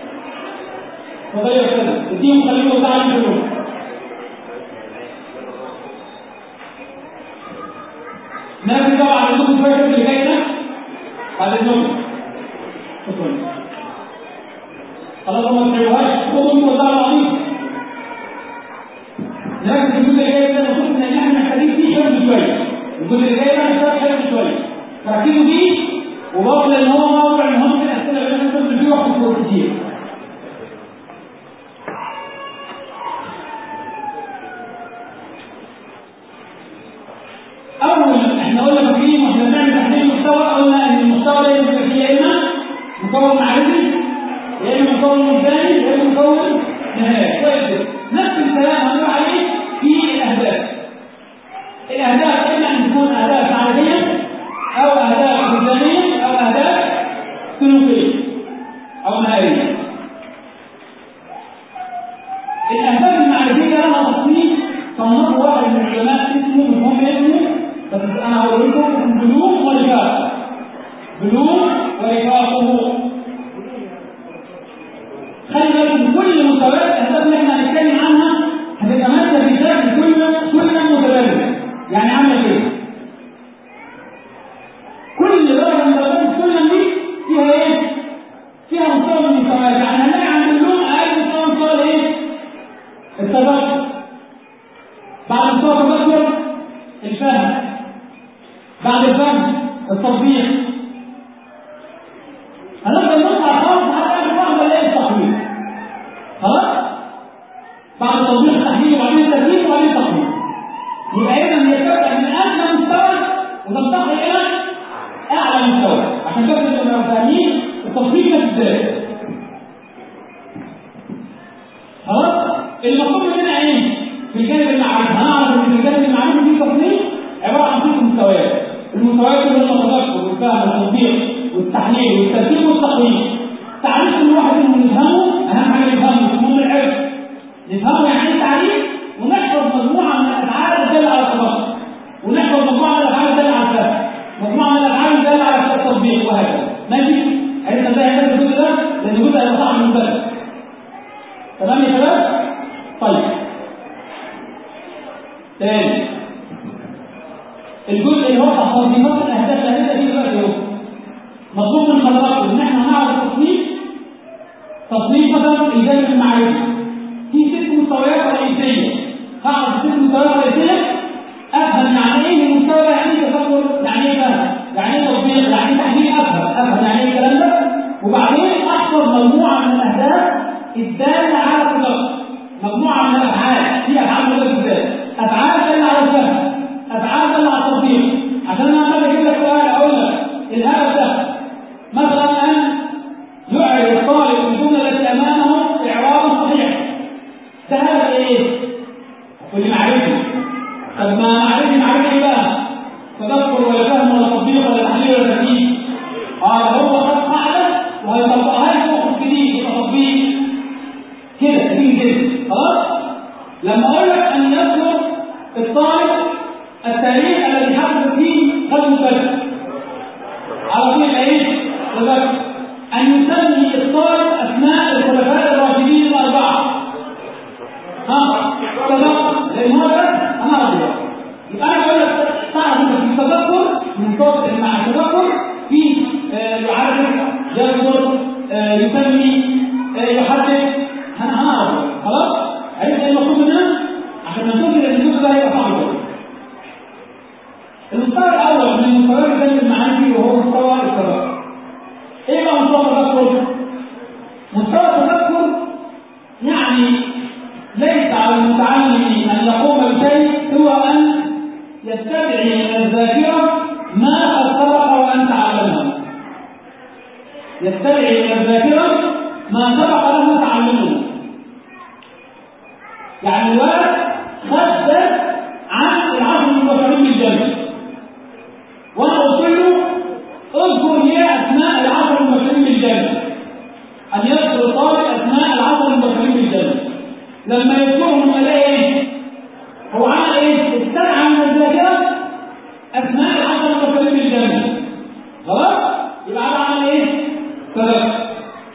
فضيع كده اديهم خليهم تعالوا كلهم نركز طبعا على الجزء الفاضي اللي جاي ده بعد النوم شكرا خلاص ما تسيبوهاش خدوا انتوا وزعوا العظيم نركز في الجزء اللي جاي ده المفروض ان احنا محتاجين فيه حفظ شويه الجزء اللي جاي ده محتاج حفظ شويه ركزوا فيه وبرضه لان هو موضوع مهم في الاسئله اللي احنا بنحفظ فيه وقت كتير اول احنا قلنا فاكرين واحنا بنعمل تحليل المحتوى قلنا ان المحتوى ده يبقى فيه يا اما مكون معرفي يا اما مكون انساني يا اما مكون نهائي كويس نفس الكلام هنقول عليه في الاهداف الاهداف اما ان تكون اهداف معرفيه او اهداف انسانيه او اهداف سلوكيه او نهائيه الاهداف المعرفيه لها تصنيف صنفه واحد من العلماء اسمه مهم اسمه بس انا هقول لكم بلوغ ورفاق بلوغ ورفاقه خلي بالكم كل مستويات الاهداف اللي احنا هنتكلم عنها هتتمثل في شكل كل كل متبادل يعني عامله كده كل درجه من درجات السلم دي فيها ايه؟ فيها مستوى من المستويات يعني هنلاقي عند اللون اقل مستوى مستوى ايه؟ التذكر بعد مستوى التذكر الفهم بعد الفهم التطبيق هنفضل نطلع خالص حتى الفهم الاقي التطبيق تاني الجزء اللي هو تصنيفات الاهداف اللي هنبدا فيه دلوقتي اهو مطلوب من حضراتكم ان احنا نعرف التصنيف تصنيف مثلا الجانب المعرفي في ست مستويات رئيسيه هعرف ست مستويات رئيسيه افهم يعني ايه المستوى يعني ايه تفكر يعني ايه فهم يعني ايه تطبيق يعني ايه تحليل افهم افهم يعني ايه الكلام ده وبعدين احفظ مجموعه من الاهداف الداله على التدبر مجموعه من الافعال في افعال موجوده ازاي افعال داله على الفهم افعال داله على التطبيق عشان انا لما اجيب لك سؤال اقول لك الهدف ده مثلا ان يعرف الطالب الجمله التي امامه اعرابا صحيحا ده هدف ايه؟ كل معرفي طب ما معرفي معرفي ايه بقى؟ تدبر ولا فهم ولا تطبيق ولا تحليل ولا تركيب اه هو خد قاعده وهيطبقها لك وقت جديد يبقى تطبيق كده تيجي كده خلاص لما اقول لك ان يذكر الطالب التاريخ الذي حدث فيه غزو بدر على طول ايه تذكر ان يسمي الطالب اسماء الخلفاء الراشدين الاربعه ها تذكر لان هو ده انا راضي يبقى انا بقول لك تعرف انت في التذكر من صوت مع التذكر في آه يعرف يذكر آه يسمي آه يحدث انا هنعرف خلاص عرفت ايه المطلوب مننا عشان ما نقول ان الجزء ده هيبقى صعب المستوى الاول من المستويات الجانب المعرفي وهو مستوى التذكر ايه بقى مستوى التذكر مستوى التذكر يعني ليس على المتعلم ان يقوم بشيء سوى ان يستدعي من الذاكره ما قد سبق وان تعلمه يستدعي من الذاكره ما سبق له تعلمه يعني الولد خد درس عن العصر المبشرين بالجنه وانا قلت له اذكر هي اسماء العصر المبشرين بالجنه ان يذكر الطالب اسماء العصر المبشرين بالجنه لما يذكرهم الاقي ايه هو عمل ايه استدعى من الذاكره اسماء العصر المبشرين بالجنه خلاص يبقى هذا عمل ايه تذكر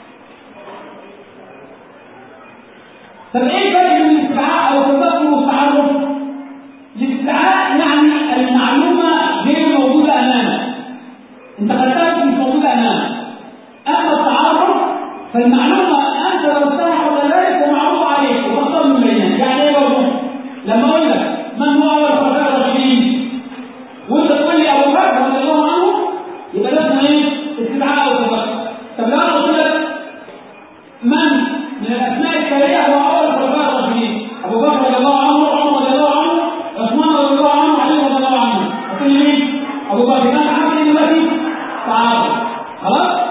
طب ايه الفرق بين الاستدعاء او التذكر والتعرف؟ الاستدعاء يعني المعلومه غير موجوده امامك. انت خدتها مش موجوده امامك. اما التعرف فالمعلومه انت درستها قبل ذلك ومعروف عليك وتختار من بينها، يعني ايه برضه؟ لما اقول لك من هو اول الخلفاء الراشدين؟ وانت تقول لي ابو بكر رضي الله عنه يبقى ده اسمه ايه؟ استدعاء او تذكر. طب لو انا قلت لك من من الاسماء التاليه هو اول الخلفاء الراشدين ابو بكر رضي الله عنه عمر رضي الله عنه عثمان رضي الله عنه علي رضي الله عنه هتقول لي مين؟ ابو بكر كان عامل ايه دلوقتي؟ تعارف خلاص؟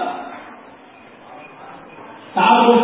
تعارف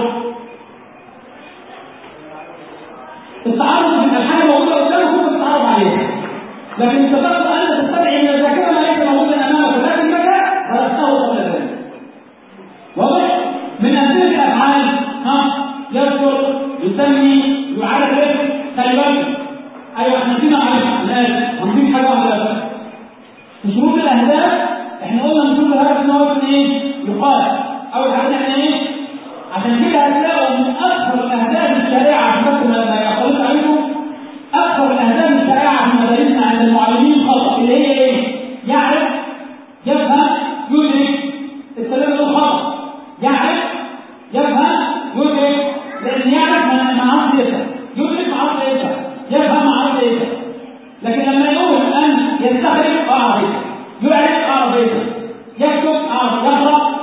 التعارف من الحاجه موجوده قدامك ممكن تتعرف عليها لكن استطعت ان تستدعي من الذاكره ما ليس موجودا امامك ولكنك درسته قبل ذلك واضح؟ من امثله الافعال ها يذكر يسمي يعرف خلي بالك ايوه احنا نسينا معلش الان هنضيف حاجه واحده بس في شروط الاهداف احنا قلنا من شروط الهدف ان هو يكون ايه؟ يقال اول حاجه احنا ايه؟ عشان كده هتلاقوا من اكثر الاهداف الشائعه عشان بس ما ما يحصلش عليكم اكثر الاهداف الشائعه في مدارسنا عند المعلمين خطا اللي هي ايه؟ يعرف يفهم يدرك السلام له خطا يعرف يفهم يدرك لان يعرف ما ما عرفش يفهم يدرك ما عرفش يفهم يفهم ما عرفش يفهم لكن لما يقول ان يستخرج اعرف يفهم يعرف اعرف يفهم يكتب اعرف يقرا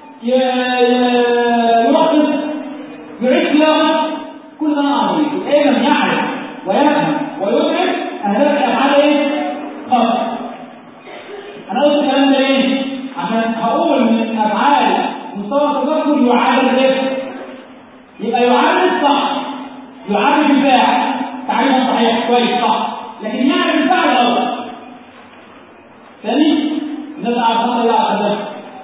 يلخص يعيد صياغه كل ده انا اعرف ايه من يعرف ويفهم ويدرك اهداف الافعال ايه؟ خطا انا قلت الكلام ده ليه؟ عشان هقول من افعال مستوى التذكر يعادل الرزق يبقى يعادل صح يعادل الفاعل تعريفا صحيح كويس صح لكن يعرف الفاعل غلط ثاني الناس عارفه ولا عارفه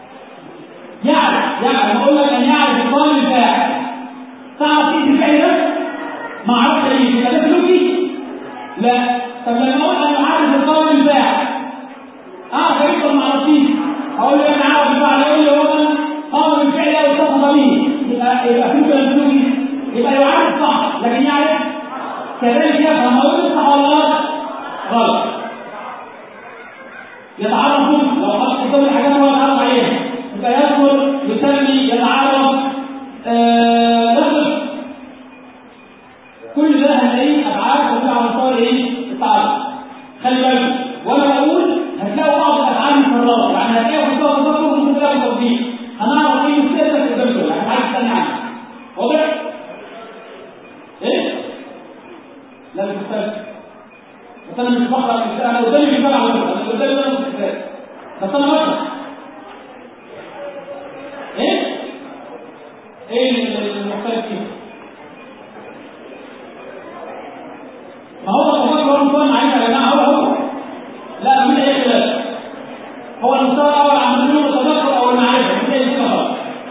يعرف يعرف اقول لك ان يعرف الطالب الفاعل تعرف ايه الفعل ده؟ ما اعرفش ايه يبقى ده سلوكي؟ لا طب لما اقول انا عارف الطالب الفاعل اعرف يفضل ما اعرفش اقول له انا عارف الفعل يقول لي هو من قام بالفعل او اتصف به يبقى يبقى في سلوكي يبقى يعرف صح لكن يعرف كذلك يفهم اقول له صح ولا غلط غلط يتعرف لو حط قدام الحاجات هو يتعرف عليها يبقى يذكر يسمي يتعرف آه يخلق كل ده هنلاقيه افعال تدل على مستوى الايه؟ التعرف خلي بالك وانا بقول هتلاقوا بعض الافعال مكرره يعني هتلاقوا في مستوى التذكر وممكن تلاقوا توضيح هنعرف ايه مستوى قدام دول يعني عايز تستنى عنه واضح؟ ايه؟ لا مش مختلف بس انا مش بقرا مش انا قدامي مثال على فكره انا قدامي ده مش مثال بس انا بقرا ايه؟ ايه المختلف فيه؟ ما هو التفاصيل هو المستوى المعرفه يا جماعه هو هو لا مفيش اي خلاف هو المستوى الاول عند النور التذكر او المعرفه مفيش اي خلاف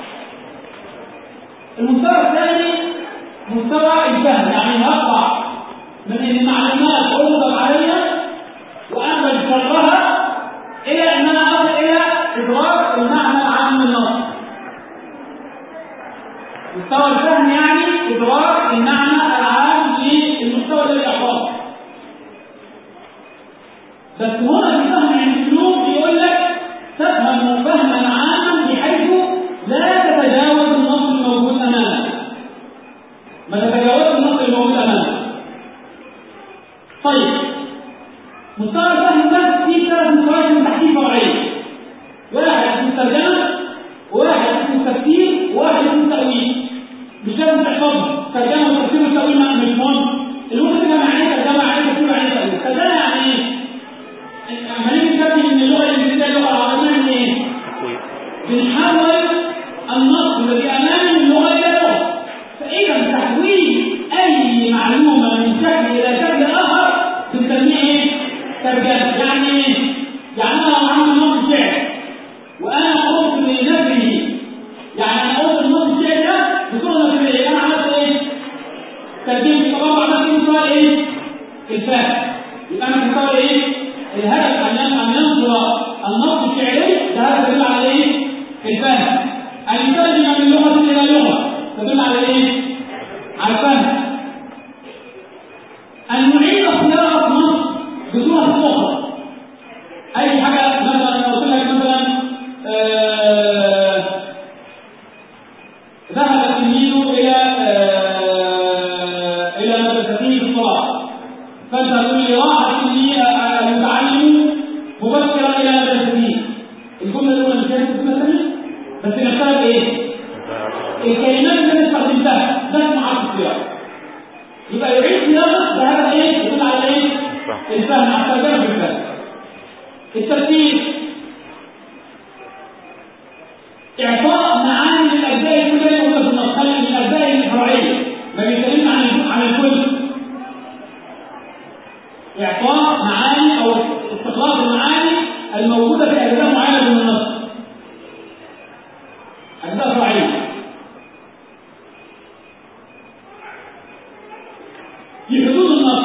المستوى الثاني مستوى الفهم يعني هطلع من ان المعلومات عرضت عليا وانا بجرها الى ان انا اصل الى ادراك المعنى العام من النص مستوى الفهم يعني ادراك المعنى العام للمستوى الذي اعطاه بس هنا في فهم عند السلوك بيقول لك تفهم فهما عاما بحيث لا تتجاوز النص الموجود امامك ما تتجاوزش النص الموجود امامك طيب مستوى الفهم ده فيه ثلاث مستويات من تحديد فرعيه واحد اسمه الترجمه وواحد اسمه التفسير وواحد اسمه التاويل مش لازم تحفظهم ترجمه وتفسير والتاويل مش مهم المهم تبقى معنيه ترجمه معنيه تفسير معنيه تاويل ترجمه يعني ايه؟ لما نيجي نتكلم من اللغه الانجليزيه للغه العربيه نعمل ايه؟ بنحول النص الذي امامي من لغه الى لغه فاذا تحويل اي معلومه من شكل الى شكل اخر بنسميه ايه؟ ترجمه يعني ايه؟ يعني انا لو عامل نص شعر وانا قلت لنفسه يعني انا قلت النص الشعر ده بصوره نفسيه انا عملت ايه؟ ترجمه طبعا عملت ايه مستوى ايه؟ الفهم يبقى انا مستوى ايه؟ الهدف ان ان ينظر النص الشعري ده هذا يدل على ايه؟ الفهم ان يترجم من لغه الى لغه تدل على ايه؟ على الفهم ان نعيد صياغه نص بصوره اخرى اي حاجه مثلا انا قلت لك مثلا آه ذهب التلميذ الى آه الى مدرسته في الصلاه فانت تقول لي راح المتعلم مبكرا الى مدرسته الجمله الاولى مش كانت الجمله الثانيه بس نختار بايه؟ الكلمات اللي استخدمتها ده اسمه عرض السياق يبقى يعيد صياغه بهذا ايه؟ يدل على ايه؟ الفهم على الترجمه بالفهم الترتيب اعطاء معاني للاجزاء الكليه الموجوده في النص خلي من الاجزاء الفرعيه ما بيتكلمش عن عن الكل اعطاء معاني او استخلاص المعاني الموجوده في اجزاء معينه من النص اجزاء فرعيه في حدود النص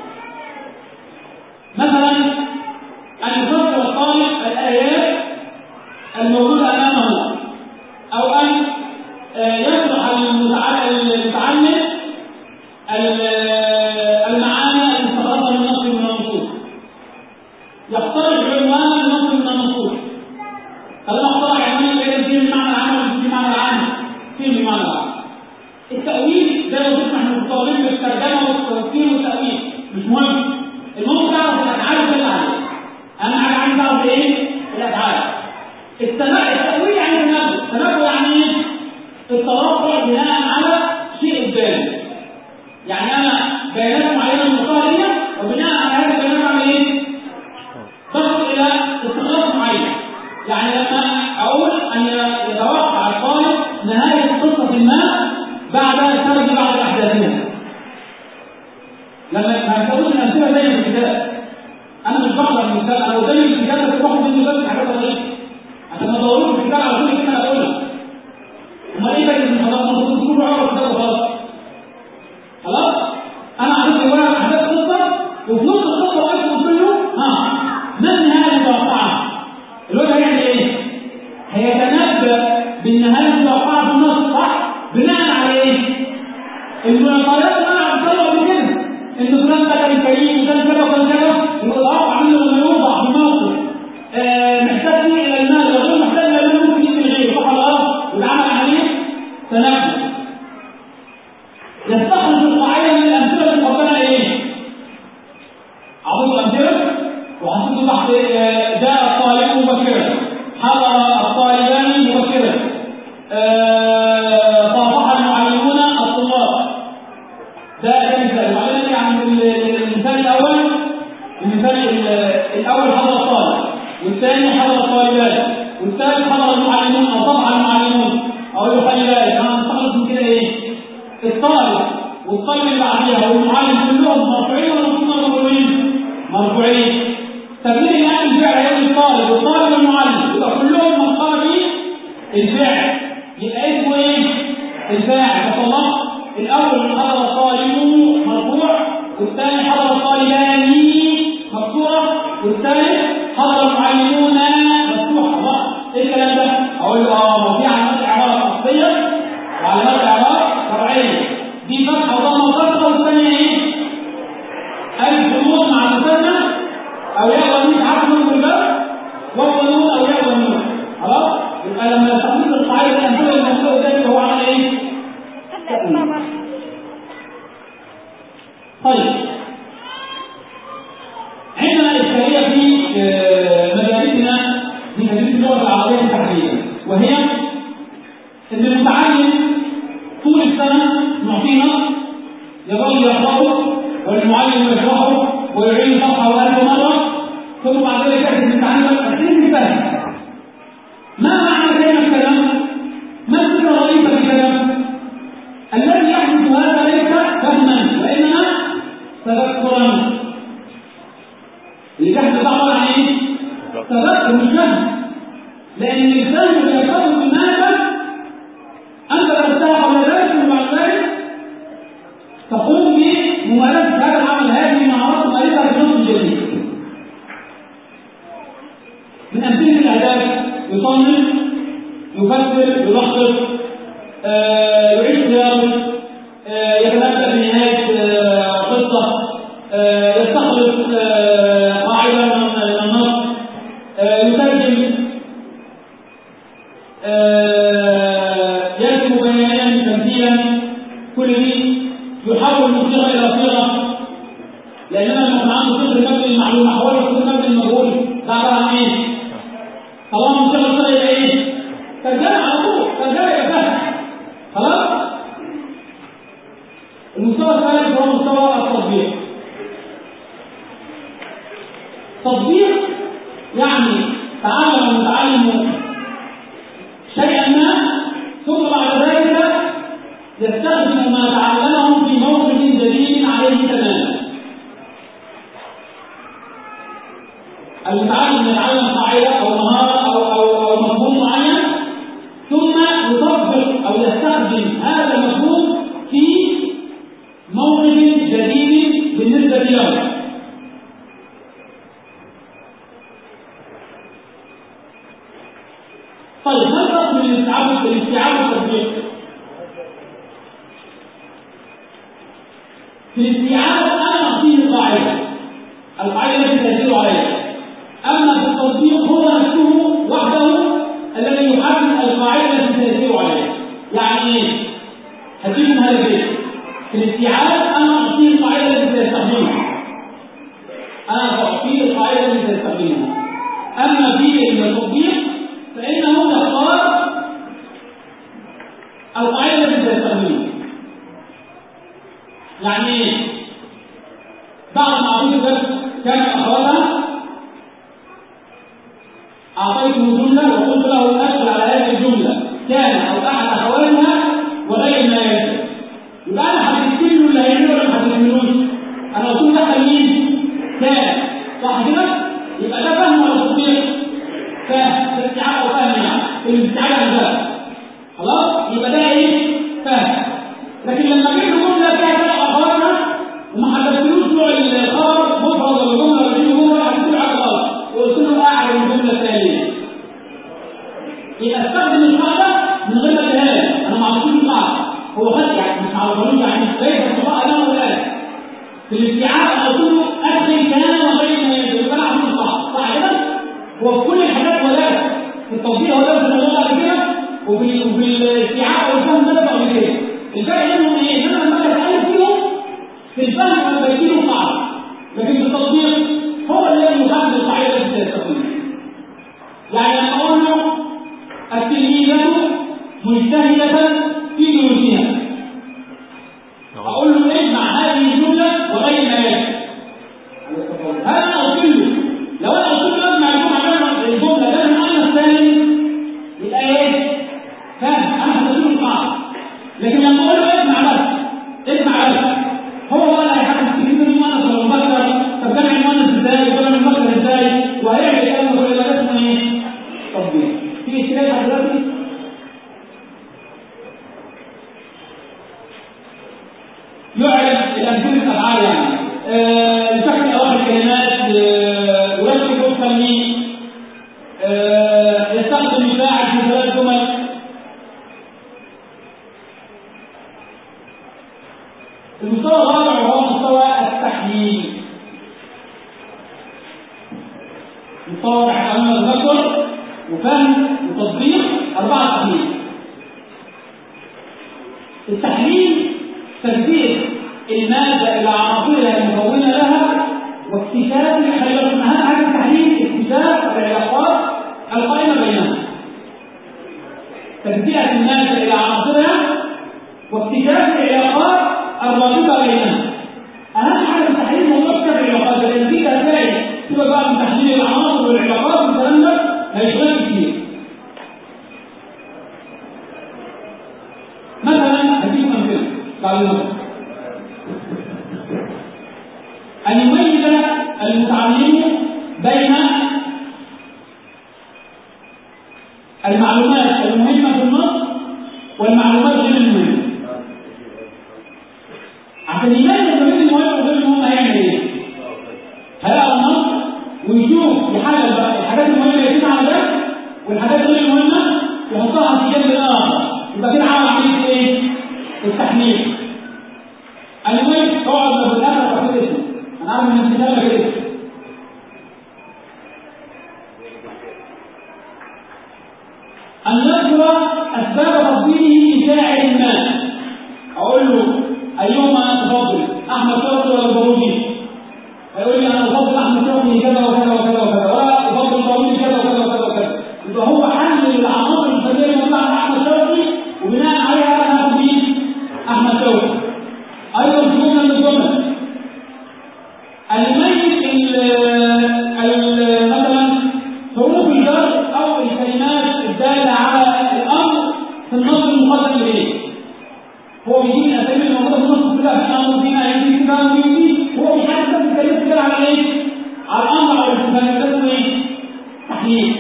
مثلا ان يفسر الطالب الايات الموجوده امامه او ان يشرح المتعلم المعاني المستخلصه من نص من النصوص يخترق عنوان النص من النصوص طالما اخترع عنوان يبقى فيه المعنى العام ولا فيه المعنى العام فيه المعنى العام التأويل ده لو تسمح من الطالب بالترجمة والتوفير والتأويل مش مهم المهم تعرف الأفعال اللي عليه أهم حاجة عايز تعرف إيه؟ الأفعال التنبؤ التأويل يعني التنبؤ التنبؤ يعني إيه؟ التوقع بناء على شيء قدامي يعني أنا بيانات معينة من لي وبناء على هذه البيانات أعمل إيه؟ تصل إلى استخلاص معين يعني لما أقول أن يتوقع الطالب نهاية قصة ما بعد الخارج بعد احداثها لما ما تقولش الامثله زي في الكتاب انا مش بقرا المثال انا قدامي الكتاب بس باخد منه بس حاجات بسيطه عشان ما ادورش في الكتاب على كل كلمه اقولها امال ايه فايده من خلاص ما تقولش عمر الكتاب خلاص خلاص انا عرفت جواها احداث قصه وفي نص القصه وقفت قلت له ها ما النهايه المتوقعه الواد هيعمل ايه؟ هيتنبأ بالنهايه المتوقعه في النص صح؟ بناء على ايه؟ المعطيات اللي انا عرفتها قبل كده ان فلان ده كان كريم وكان كذا وكان كذا يتوقع منه لما يوضع في موقف آه، محتاج فيه الى المال وغير محتاج الى المال ممكن يجي من غيره صح ولا غلط؟ ويتعمل عمليه تنفس يستخرج القاعده من الامثله اللي قبلها ايه؟ عطيت امثله وحطيته تحت آه، جاء الطالب مبكرا حضر الطالبان مبكرا آه، صافح المعلمون الطلاب ده ده مثال وبعدين يعني المثال الاول المثال ال- الاول حضر الطالب والثاني حضر الطالبان والثالث حضر المعلمون او طبع المعلمون اقول له خلي بالك انا هنستخلص من كده ايه؟ الطالب والطالب اللي بعديها والمعلم كلهم مرفوعين ولا مش مرفوعين؟ مرفوعين طب مين اللي يعمل الفعل هيقول الطالب والطالب والمعلم يبقى كلهم من قام به الفعل يبقى اسمه ايه؟ الفاعل فطلع الاول حضر الطالب مرفوع والثاني حضر الطالبان مكسوره والثالث حضر المعلمون مفتوحه الله ايه الكلام ده؟ اقول له اه ما في علامات اعراب اصليه وعلامات اعراب فرعيه دي فتحه وضمه وكسره والثانيه ايه؟ ألف ونون مع المثنى أو يقوى مش عارف من الباب وهو نون أو يقوى نون خلاص؟ يبقى لما يستخدم القاعدة الأمثلة اللي موجودة قدامك هو عمل إيه؟ طيب عندنا إشكالية في آه، مدارسنا في مدارس اللغة العربية تحديدا وهي إن المتعلم طول السنة معطينا يظل يقرأه والمعلم يشرحه ويعيد صفحة وألف مرة ثم بعد ذلك يأتي المتعلم أكيد فهم ما معنى كلمة الكلام؟ ما الفكرة الرئيسة في الكلام؟ الذي يحدث هذا ليس فهما وإنما تذكرا اللي تحدث عبارة عن إيه؟ تذكر مش فهم لأن الإنسان يتذكر بماذا أنت درستها قبل ذلك وبعد ذلك تقوم بممارسة هذا العمل هذه المهارات ممارسة بشكل جديد. من أمثلة الأهداف يصنف يفكر يلخص آه، يعيش رياضة آه، يتنبأ بنهاية آه، قصة آه، يستخلص آه، قاعدة من من النص آه، يترجم آه، يكتب بيانا تمثيلا كل دي يحول من صيغه الى صيغه لاننا لما كان عنده صيغه مبني المعلومه حوله صيغه مبني المجهول ده عباره عن ايه؟ طالما من صيغه صيغه الى ايه؟ ترجمه على طول ترجمه الى فهم خلاص؟ المستوى الثالث هو مستوى التطبيق تطبيق يعني تعلم المتعلم شيئا ما ثم بعد ذلك يستخدم ما تعلمه في موقف جديد عليه تماما المتعلم يتعلم قاعده او مهاره او او او مفهوم معين ثم يطبق او يستخدم هذا المفهوم في موقف جديد بالنسبه له طيب ما الفرق بين الاستيعاب الاستيعاب والتطبيق؟ في الاستيعاب انا اعطيه قاعده القاعده التي تدل عليها اما في التطبيق هو نفسه وحده الذي يحدد القاعده التي تدل عليها يعني ايه؟ هتيجي من هذا البيت في الاستيعاب انا اعطيه القاعده التي سيستخدمها انا اعطيه القاعده التي سيستخدمها اما في التطبيق فانه يختار القاعده التي سيستخدمها يعني ايه؟ بعد ما اعطيته درس كان اخرجها اعطيته جمله وقلت له ادخل على هذه الجمله كان او احد اخواتها وغير ما يلزم يبقى انا حددت له اللي هيعمله ولا ما حددتلوش انا قلت له دخل مين؟ كان صح كده؟ يبقى ده فهم ولا تطبيق؟ فهم استيعاب او فهم يعني الاستيعاب عن ذلك خلاص؟ يبقى ده ايه؟ فهم لكن لما جبت جمله فيها ثلاث اخواتها وما حددتلوش نوع الخبر مفرد ولا جمله ولا دي جمله حددت له على غلط وقلت له اعلى من الجمله الثانيه يبقى استخدم القاعده من غير ما تهاب انا ما عرفتوش القاعده هو خد يعني مش عرفانوش يعني ليس الصفاء له الان في الاستيعاب انا قلت له ادخل كان وغير ما وفي الاستيعاب والفهم ده قبل كده الفرق بينهم ايه؟ ان انا لما اجي اتكلم فيهم في الفهم انا بديله قاعده لكن في التطبيق هو الذي يفهم القاعده التي تستقيم يعني لما اقول له التلميذه مجتهده في دروسها اقول له اجمع هذه الجمله وغير ما يجب هذا قلت له لو انا قلت له اجمع الجمله الجمله ده من اين الثاني يبقى ايه؟ فاهم انا هديله القاعده لكن لما اقول له اسمع بس اسمع بس هو هو اللي هيحدد الكلمه دي مؤنث ولا مذكر طب جمع المؤنث ازاي وجمع المذكر ازاي وهيعمل الكلام ده كله ده اسمه ايه؟ تطبيق في اشكال لحد دلوقتي؟ يعرف الامثله الافعال يعني آه، يستخدم اواخر الكلمات آه، ويذكر وفقا لي آه، يستخدم الفاعل في ثلاث جمل المستوى الرابع وهو مستوى التحليل مستوى تحليل تذكر وفهم وتطبيق أربعة تحليل التحليل ترتيب المادة إلى عناصرها المكونة لها واكتشاف خلي بالك من أهم حاجة التحليل اكتشاف العلاقات القائمة بينها ترتيب المادة إلى عناصرها واكتشاف العلاقات الرابطة بينها أهم حاجة في التحليل موضوع اكتشاف العلاقات لأن دي هتلاقي سيبك بقى من تحليل العناصر والعلاقات والكلام ده هيشغلك كتير مثلا هديكم أمثلة بعد النظر أن يميز المتعلم بين المعلومات المهمة في النص والمعلومات غير المهمة عشان يميز ما بين المهم وغير المهم هيعمل ايه؟ هيقرا النص ويشوف يحلل بقى الحاجات المهمة اللي تسمع على ده والحاجات غير المهمة يحطها في جنب الآخر يبقى كده عمل عملية ايه؟ التحليل المهم تقعد في الآخر تاخد اسمه أنا عارف إن أنت كتابك الاسم أن يذكر أسباب تفضيله لشاعر ما أقول له أيهما تفضل أحمد شرقي ولا البارودي فيقول لي أنا أفضل أحمد شرقي كذا وكذا وكذا وكذا ولا أفضل البارودي كذا وكذا وكذا وكذا يبقى هو حلل العناصر الفنية الموجودة عند أحمد شرقي وبناء عليها أنا هاخد مين؟ أحمد شرقي أيضا جملة من الجمل الميت مثلا حروف الجر أو الكلمات الدالة على الأمر في النص المقدم إليه هو بيجيب الاسامي الموجوده في النص كده في امر فينا يجي كده ويجي هو بيحدد الكلمات كده على ايه؟ على الامر او الاستفهام ده اسمه ايه؟ تحليل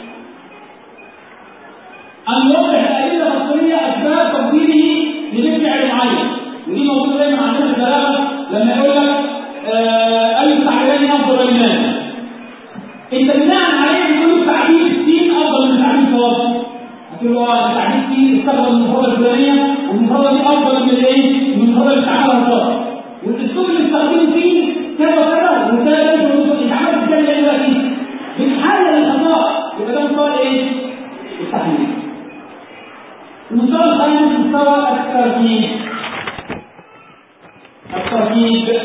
ان يوضح الادله التفصيليه اسباب تفضيله لفعل معين ودي موجوده دايما عندنا في البلاغه لما يقول لك آه اي التعبيرين افضل بينهما انت بناء عليه بتقول تعبير السين افضل من تعبير الصواب هتقول له اه تعبير السين استخدم المفردة الفلانية والمفردة دي أفضل من الإيه؟ من المفردة اللي استعملها الصواب والأسلوب اللي استخدمه فيه كذا وكذا وكذا أنت عملت ازاي إيه دلوقتي؟ بتحلل الخطأ يبقى ده مستوى إيه؟ التحليل المستوى الخامس مستوى التركيب التركيب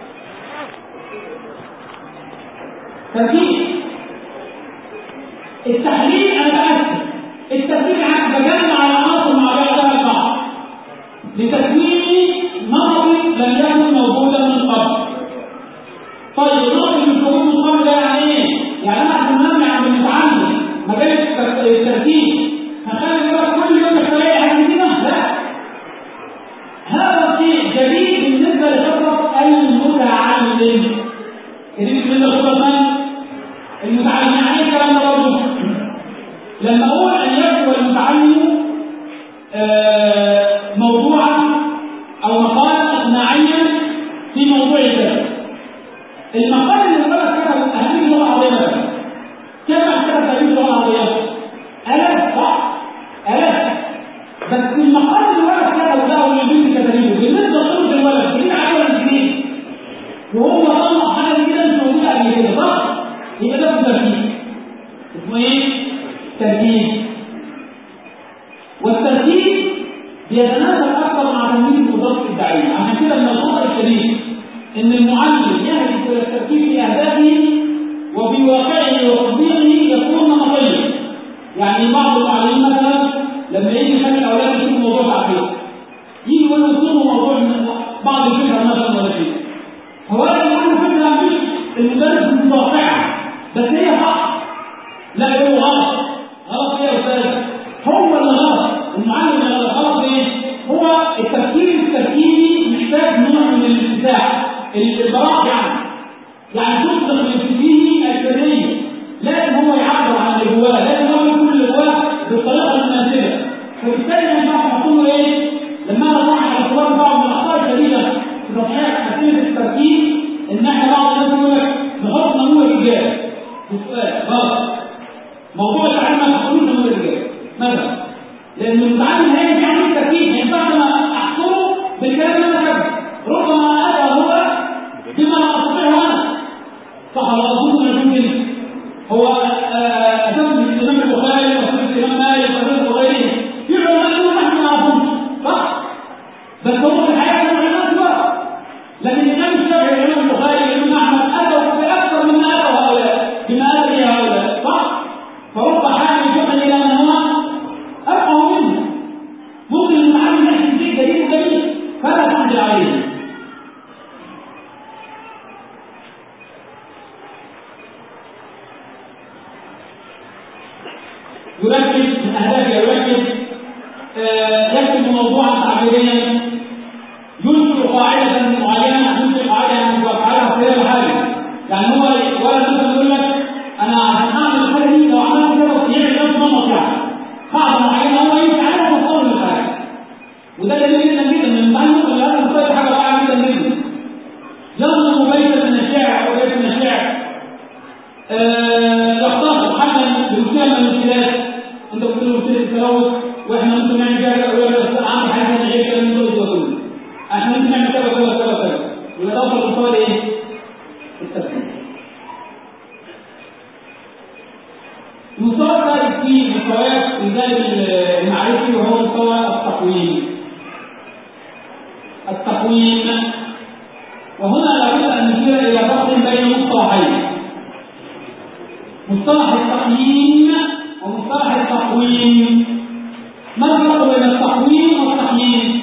تركيب التحليل انا بأكد التركيب عن بجمع العناصر مع بعضها البعض لتكوين نمط لم يكن موجودا من قبل طيب النمط اللي موجود من قبل ده يعني ايه؟ يعني انا عشان نمنع عند المتعلم مجال التركيب هخلي بقى كل يوم الخلايا حاجه كده لا هذا شيء جديد بالنسبه لخبره المتعلم جديد بالنسبه لخبره من؟ المتعلم يعني ايه الكلام ده برضه؟ لما اقول ان يكتب المتعلم آه موضوعا او مقالا اقناعيا في موضوع كذا المقال اللي الولد كتبه اهميه اللغه العربيه كم كتب تاريخ اللغه العربيه؟ الاف صح؟ الاف بس المقال اللي الولد كتبه ده واللي البنت كتبه بالنسبه لطفل الولد جديد عليه ولا جديد؟ وهو طلع حاجه جديده مش موجوده قبل كده صح؟ يبقى ده ترتيب اسمه ايه؟ ترتيب والترتيب الترتيب بيتناسب اكثر مع تنميه القدرات الابداعيه عشان كده من الخطا الشديد ان المعلم يهدف الى الترتيب في اهدافه وفي واقعه وتطبيقه يكون نمطيا يعني بعض المعلمين مثلا لما يجي يخلي الاولاد يشوفوا موضوع تعقيد يجي يقول لهم صوموا موضوع بعض الفكره مثلا ولا شيء هو يقول فكره مش المدرس متوقعها بس هي صح لا هو غلط غلط ايه يا استاذ هو اللي غلط المعلم اللي غلط ايه هو التفكير التركيبي محتاج نوع من الانفتاح البراء يعني يعني تطلق اللي فيه السريه لازم هو يعبر عن اللي جواه لازم هو يقول اللي جواه بالطريقه المناسبه فبالتالي ما ينفعش نقول ايه لما انا اروح على الصور بعض من الاخطاء الشديده في تصحيح اسئله التركيب ان احنا بعض الناس يقول لك نحط نموذج رجال في السؤال غلط موضوع التعليم ما تحطوش نموذج رجال مثلا لان المتعلم هي في عمليه تركيب ما ينفعش انا احصره بالكلام اللي انا كاتبه ربما اتى هو بما لا استطيعه انا صح ولا اظن ان ممكن هو اساس الامام البخاري واساس الامام مالك واساس غيره في علماء يقولوا نحن ما نعرفهمش صح بس هو في الحياه كانوا علماء كبار لكن الامام الشافعي والامام البخاري والامام احمد اتوا باكثر مما اتوا هؤلاء بما اتى به هؤلاء صح فرب حامل يحمل الى من هو افقه منه ممكن المتعلم يحكي شيء جديد وجميل فلا تحجر عليه يركز من اهدافه يركز آه يكتب موضوعا تعبيريا ينشر قاعده معينه ينشر قاعده يعني يفعلها في خلال حاجه يعني هو ولا مثلا يقول لك انا عشان اعمل الحاجه دي لو عملت كده يعمل نفس نمط يعني قاعده معينه هو يمشي عليها ويوصل للحاجه وده جميل جدا جدا من المتعلم اللي هذا مستوى حاجه رائعه جدا جدا يظلم بيتا من الشعر او بيت من الشعر آه يختصر حاجه بمثال من الامثلات انت بتقول له مثل التلوث واحنا ممكن نعمل كذا او يقول عندي حاجه غير كده من دول كله احنا ممكن نعمل كذا كذا كذا كذا يبقى ده افضل مستوى الايه؟ التفكير المستوى الثالث في مستويات الجانب المعرفي وهو مستوى التقويم التقويم وهنا لابد ان نشير الى فرق بين مصطلحين مصطلح التقييم ومصطلح التقويم ما الفرق بين التقويم والتقييم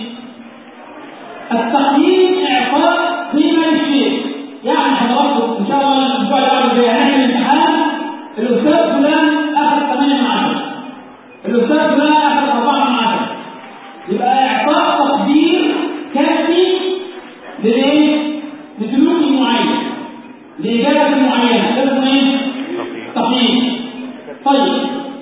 التقييم اعطاء قيمه للشيء يعني حضراتكم ان شاء الله الاسبوع اللي جاي هنعمل امتحان الاستاذ فلان اخذ 8 من 10 الاستاذ فلان اخذ 4 من 10 يبقى اعطاء تقدير كافي للايه؟ لسلوك معين لاجابه معينه ده اسمه ايه؟ تقييم طيب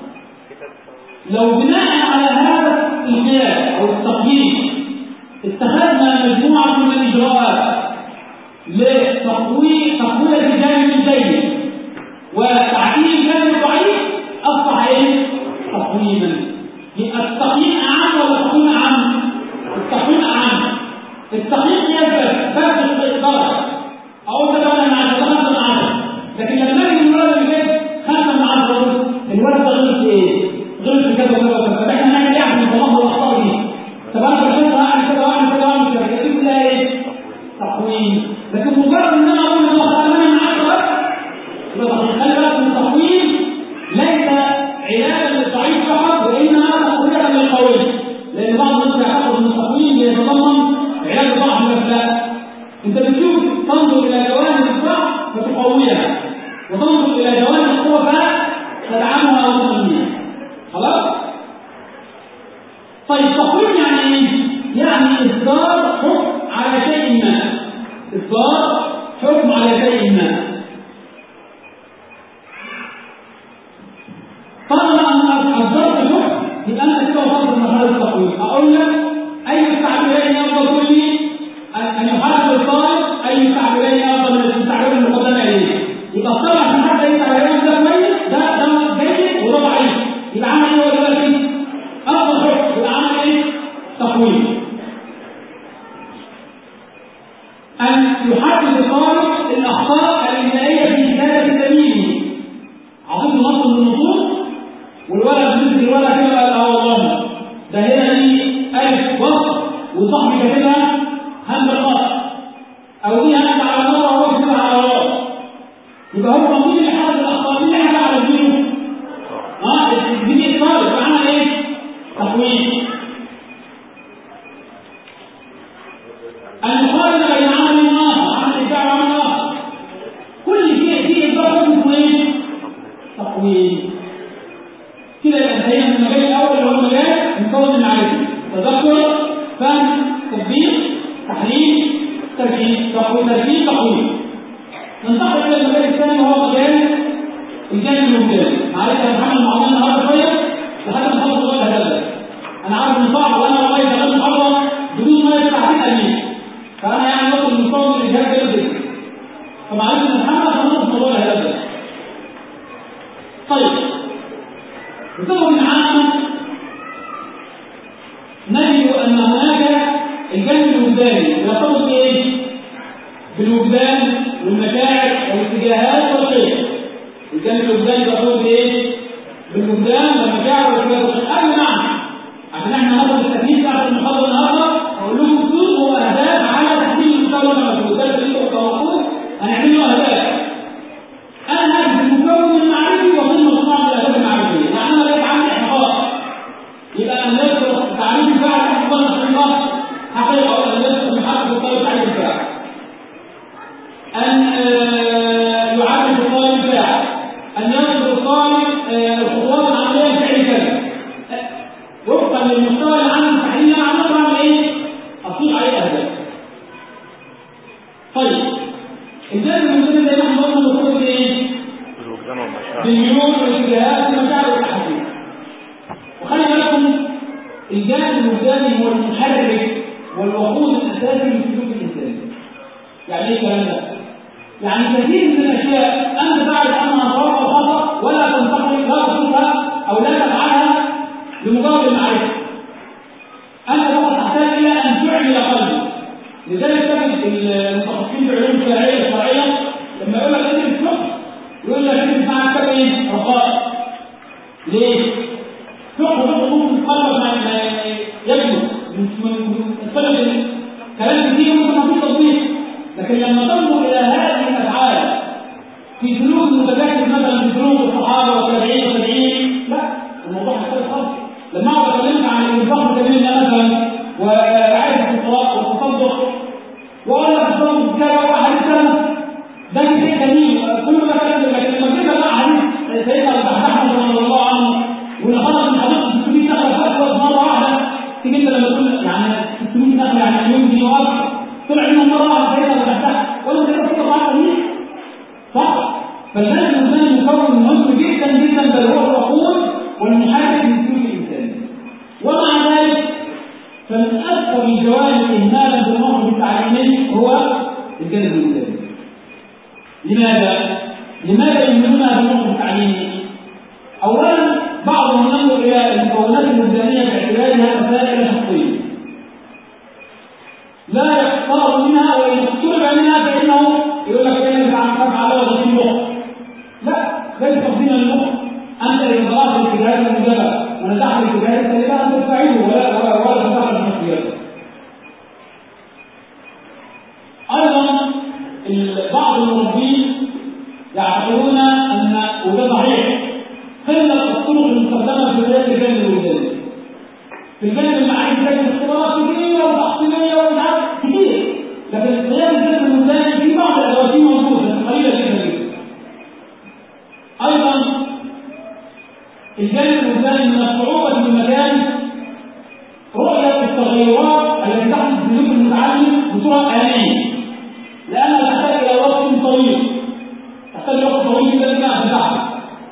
لو بناء على هذا القياس او التقييم اتخذنا مجموعه من الاجراءات لتقويه تقويه الجانب الجيد وتعديل الجانب الضعيف اصبح ايه؟ تقويما التقييم اعم ولا التقييم اعم؟ التقييم اعم التقييم يثبت ثبت درجه او انت انا مع خمسه من عشره لكن لما نيجي الولد اللي جاي خمسه من عشره الولد ده غلط في ايه؟ غلط في كذا وكذا وكذا طب احنا نعمل ايه عشان نصلح له الاخطاء دي؟ طب انا بشوف اعمل كذا واعمل كذا واعمل كذا دي كلها ايه؟ تقويم لكن مجرد ان انا اقول ان انا ثمانيه من عشره يبقى خلي بالك من التقويم ليس علاجا للضعيف فقط وانما تقويه للقوي لان بعض الناس يعتقد ان التقويم بيتضمن علاج ضعف الافلاك انت بتشوف تنظر الى جوانب الضعف فتقويها وتنظر الى جوانب القوه فتدعمها وتنميها خلاص طيب تقويم يعني ايه يعني اصدار حكم على شيء ما اصدار حكم على شيء ما طالما ان اصدرت حكم يبقى انت كده وصلت لمرحله التقويم اقول لك اي التعبيرين افضل كل ان يحاسب الطالب اي تعبيرين افضل من التعبير المقدمه اليه يبقى طبعا عشان حتى اي تعبيرين ده كويس ده ده جيد وده ضعيف يبقى عمل ايه هو دلوقتي؟ افضل حكم يبقى عمل ايه؟ تقويم ان يحدد الطالب الاخطاء الانشائيه في كتابه تمييزه عطيته نص من النصوص والولد مثل الولد كده قال اه والله ده هنا دي وصاحبي كاتبها همزه خاص او دي همزه على مره وهو كاتبها على راس يبقى هو مين اللي حدد الاخطاء مين اللي حدد على الزيرو اه دي اصرار يبقى عمل ايه تقويم المقارنه بين عمل اخر عمل ابداع وعمل اخر كل شيء فيه ابداع اسمه ايه تقويم كده يبقى انتهينا من المجال الاول اللي هو المجال مكون المعرفي تذكر فهم تطبيق تحليل تركيب تقويم تركيب تقويم ننتقل الى المجال الثاني وهو مجال الجانب الوجداني معلش يا محمد معانا النهارده شويه لحد ما نخلص الوقت هذا انا عارف انه صعب وانا والله شغال محاضره بدون ما يدفع فيه تأمين فانا يعني نقطه المستوى من الاجهاد ده جدا فمعلش يا محمد هنخلص الموضوع هذا طيب بصفة عامة نجد أن هناك الجانب الوجداني يرتبط بإيه؟ بالوجدان والمشاعر والاتجاهات والشيء الجانب الوجداني يرتبط بإيه؟ بالوجدان والمشاعر والاتجاهات والشيء أي نعم عشان احنا ناخد التكليف بتاعت المحاضرة النهارده أقول لكم صوت وأهداف على تحديد المستوى الموجود ده اللي انتوا توقفوه هنعمل له أهداف أنا هدف المكون المعرفي وضمن مجموعة من الأهداف المعرفية يعني أنا لقيت عندي إحباط يبقى أنا لازم تعريف الفاعل تحت ظن الحقيقة حقيقة أو أنا لازم محقق الطالب تعريف الفاعل أن يعرف الطالب الفاعل أن يصل الطالب الخطوات العملية لفعل كذا وفقا للمستوى اللي عنده تحليل أنا عملت أعمل إيه؟ أصيغ عليه أهداف طيب الجانب المسلم زي ما احنا قلنا مرتبط بايه؟ الوجدان والمشاعر بالميول والاتجاهات والمشاعر والاحاسيس وخلي بالكم الجانب الوجداني هو المحرك والوقود الاساسي للسلوك الانساني يعني ايه الكلام ده؟ يعني كثير من الاشياء انت تعرف انها صواب او خطا ولا تنتقل لا تصلها او لا تفعلها لمجرد المعرفه انت فقط تحتاج الى ان تعمل قلبك لذلك تجد المتخصصين في العلوم الشرعيه الشرعيه لما يقول لك ادرس فقه يقول لك ادرس مع كتاب ايه؟ رقائق ليه؟ فقه فقه ممكن قلبك ما يجلس من سبب كلام كتير ممكن ما فيش تطبيق لكن لما تنظر الى هذه الافعال في سلوك المتذكر مثلا في سلوك الصحابه والتابعين والتابعين لا الموضوع مختلف خالص لما اقعد اكلمك عن الانفاق في سبيل الله مثلا ورعايه الفقراء والتصدق واقول لك التصدق كذا واحد سنه ده شيء جميل كل ما كان لكن لما جيت بقى حديث سيدنا ابو احمد رضي الله عنه واللي خرج من حديث 600 نخله فاتوه مره واحده تيجي انت لما تقول يعني 600 نخله يعني مليون جنيه واكثر طلع منهم مره واحده سيدنا ابو احمد ولا كده في طبعا صح فالناس الانسان مكون مهم جدا جدا بل هو الوقود والمحرك للسلوك الانساني ومع ذلك فمن اكثر الجوانب اهمالا في الموقف التعليمي هو الجانب الوجداني لماذا؟ لماذا يهملونها في الموقف التعليمي؟ اولا بعضهم ينظر الى المكونات الوجدانيه باعتبارها مسائل شخصيه لا يقترب منها وان اقترب منها فانه يقول لك كلمه عن تفعل ولا في مخ لا ليس تقديما للمخ انت اذا ضربت الاتجاهات الموجبه ونزعت الاتجاهات السالبه ان تستعيده ولا ولا ولا تدخل في شخصيته ايضا بعض المربين يعتقدون ان وده صحيح قله الطرق المستخدمه في بدايه الجانب الوجداني في الجانب المعرفي تجد اختبارات كتيره وتحصيليه ومش عارف كتير لكن غير الجانب الوجداني في بعض الادوات موجوده بس قليله جدا جدا ايضا الجانب الوجداني من الصعوبه في المكان رؤيه التغيرات التي تحدث في سلوك المتعلم بصوره آنية لأنها تحتاج إلى وقت طويل تحتاج وقت طويل جدا جدا عشان تحدث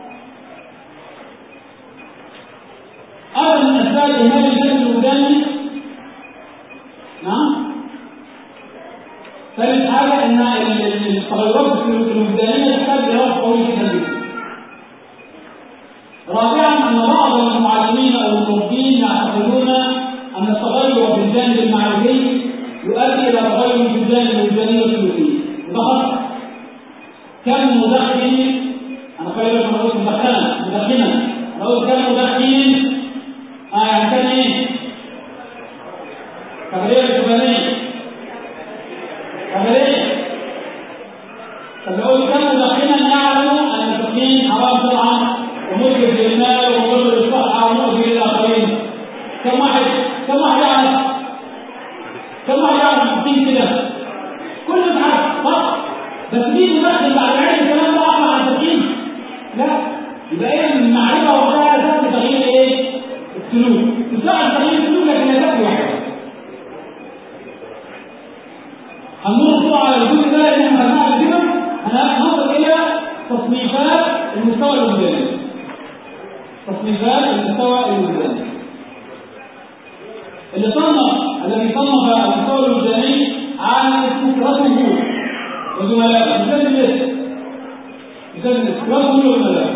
أيضا من أسباب إهمال الجانب الوجداني نعم ثالث حاجة أن التغيرات الوجدانية تحتاج إلى وقت طويل جدا جدا رابعا أن بعض المعلمين أو المربين يعتقدون أن التغير في الجانب المعرفي يؤدي إلى تغير في الجانب الوجداني والسلوكي وده خطأ كم مدخن أنا خلي بالك أنا قلت مدخنا مدخنا أنا قلت كم مدخن آه يعني كان إيه؟ قبليه الفلانيه قبليه طب لو كان مدخنا يعلم ان التدخين حرام طبعا ومسلم للمال ومضر للصحه ومؤذي للاخرين كم واحد كم واحد يعرف كم واحد يعرف التدخين كده كله عارف صح بس مين مدخل بعد علم الكلام ده اقرا عن التدخين لا يبقى ايه المعرفه وقتها اساس تغيير ايه السلوك تساعد تغيير السلوك لكن لا تكفي وحدها هنمر بسرعه على الجزء ده اللي احنا خدناه كده هننظر الى تصنيفات المستوى الوجداني تصنيفات المستوى الوجداني اللي صنف الذي صنف المستوى الوجداني عن اسمه وزملائه مثال الاسم مثال الاسم راسه وزملائه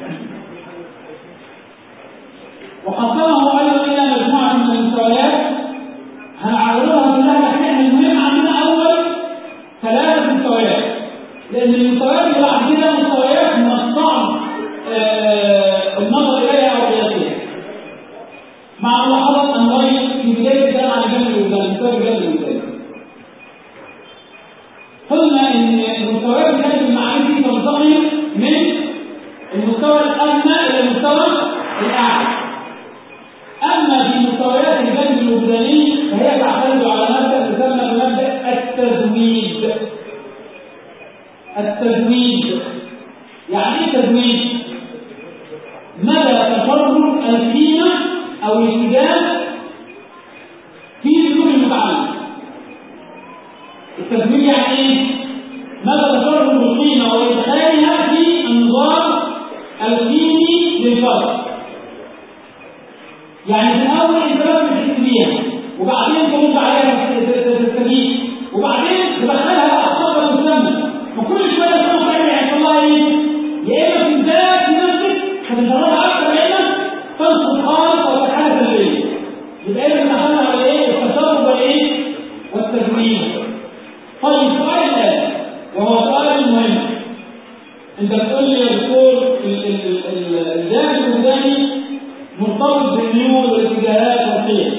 وقسمه ايضا الى مجموعه من المستويات هنعرضها كلها لكن احنا المهم عندنا اول ثلاثه مستويات لان المستويات اللي بعد كده مستويات من الصعب آه النظر اليها او قياسها مع ملاحظه ان رايي في بدايه الكلام عن الجانب الوزاري مستوى الجانب الوزاري قلنا ان المستويات الجانب المعرفي تنتقل من المستوى الادنى الى المستوى الاعلى اما في مستويات الجانب الوجداني فهي تعتمد على مبدا يسمى بمبدا التزويد التزويد يعني ايه تزويد مدى تفرد القيمه او الاتجاه في سلوك المتعلم التزويد يعني ايه مدى تفرد القيمه وادخالها في النظام القيمي للفرد يعني في الاول انت بس بتحس بيها وبعدين ترد عليها تستجيب وبعدين تدخلها بقى خطوه المسمى وكل شويه تروح تعمل يحصل لها ايه؟ يا اما تزداد في نفسك فتتدرب اكثر يا اما تنقص خالص او تحدث سلبيه يبقى اذا دخلنا على ايه؟ التصرف والايه؟ والتدوين طيب السؤال الان وهو سؤال مهم انت بتقول لي يا دكتور الجانب الثاني مرتبط بالميول والاتجاهات والقيم.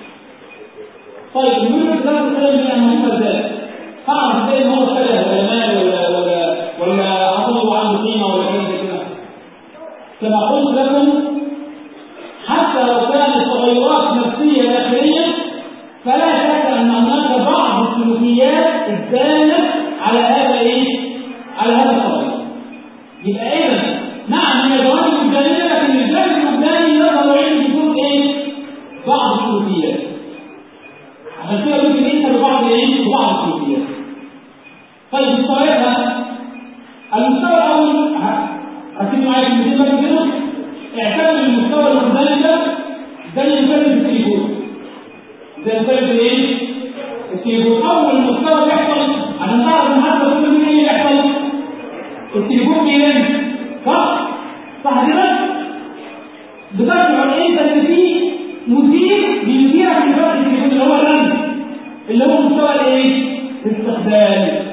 طيب الميول والاتجاهات والقيم دي مهمه ازاي؟ تعرف ازاي ان هو اتجه ولا مال ولا ولا ولا حصل له عنده قيمه ولا حاجه زي كده؟ كما قلت لكم حتى لو كانت تغيرات نفسيه داخليه فلا شك ان هناك بعض السلوكيات الداله على هذا ايه؟ على هذا القضيه. يبقى اذا نعم هي جوانب وجدانيه لكن الجانب الوجداني يظهر عليه بدون ايه؟ بعض السلوكيات. عشان كده ممكن يسال بعض ايه؟ بعض السلوكيات. طيب مستوياتها المستوى الاول ركزوا معايا في المثال ده كده اعتبر المستوى الوجداني ده زي مثال التليفون. زي مثال الايه؟ التليفون اول مستوى بيحصل عشان تعرف ان حتى كل مين اللي بيحصل التليفون بيرن صح؟ صح كده؟ بتشعر انت ان في مدير بيديرك في فتح التليفون اللي هو الرن اللي هو مستوى الايه؟ الاستقبال.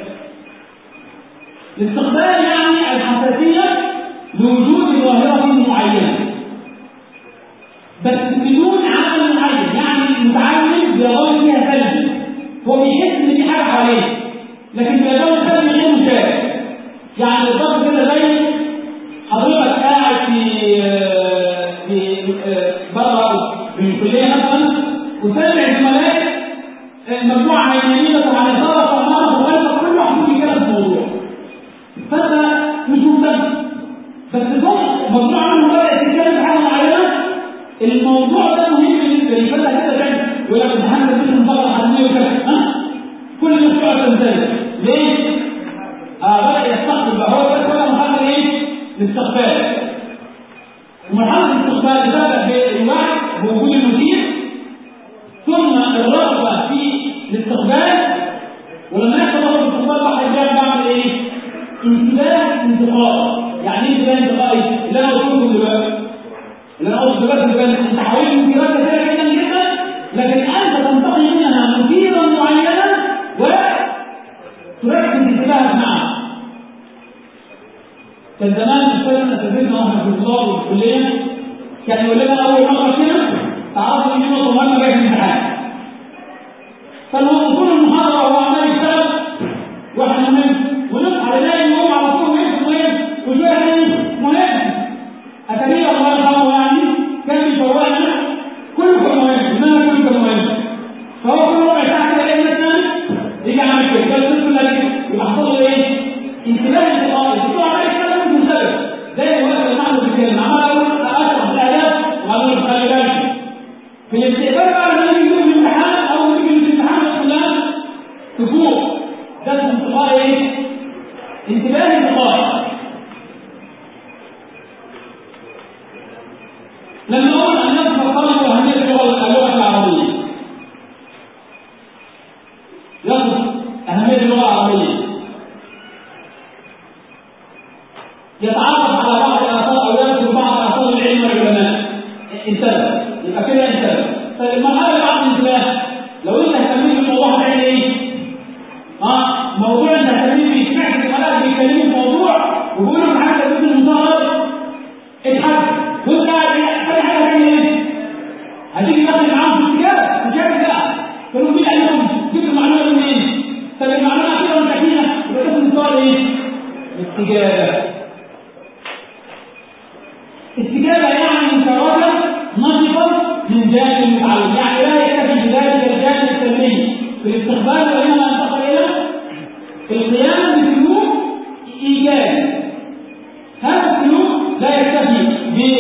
الاستقبال يعني الحساسيه لوجود ظاهره معينه. بس بدون عمل معين، يعني المتعلم بيظل فيها سلبي. هو بيحس ان في حاجه حواليه. لكن بيظل سلبي غير مشارك. يعني بالظبط كده زي حضرتك قاعد في في بره في الكليه مثلا وسامع زملائك مجموعه عن يمينك وعن يسارك وامامك وخلفك كل واحد فيهم كده في الموضوع فانت مش مهتم بس جم مجموعه منهم بدات تتكلم في حاجه معينه الموضوع ده مهم بالنسبه لي فانت كده تعمل يقول لك الهندسه دي المطلقه حزميه وكده ها كل الناس تقعد تنتبه ليه؟ آه بدأ يستقبل بقى هو بس ولا مرحلة ايه؟ الاستقبال. ومرحلة الاستقبال بتبدأ بالوعي بوجود المدير ثم الرغبة في الاستقبال ولما يحصل رغبة الاستقبال بقى هيبقى بعمل ايه؟ انتباه انتقائي. يعني ايه انتباه انتقائي؟ اللي انا قلت لكم دلوقتي. اللي انا قلت دلوقتي دلوقتي انت حواليك مديرات كثيرة جدا جدا لكن انت تنتقي منها مديرا معينا و تركز انتباهك معه كان زمان استاذنا اساتذتنا واحنا في الطلاب وفي الكليه كان يقول لنا اول مره كده تعرفوا ان في نقطه مهمه جايه في الامتحان في الاستقبال وإنما انتقل إلى القيام بسلوك إيجابي هذا السلوك لا يكتفي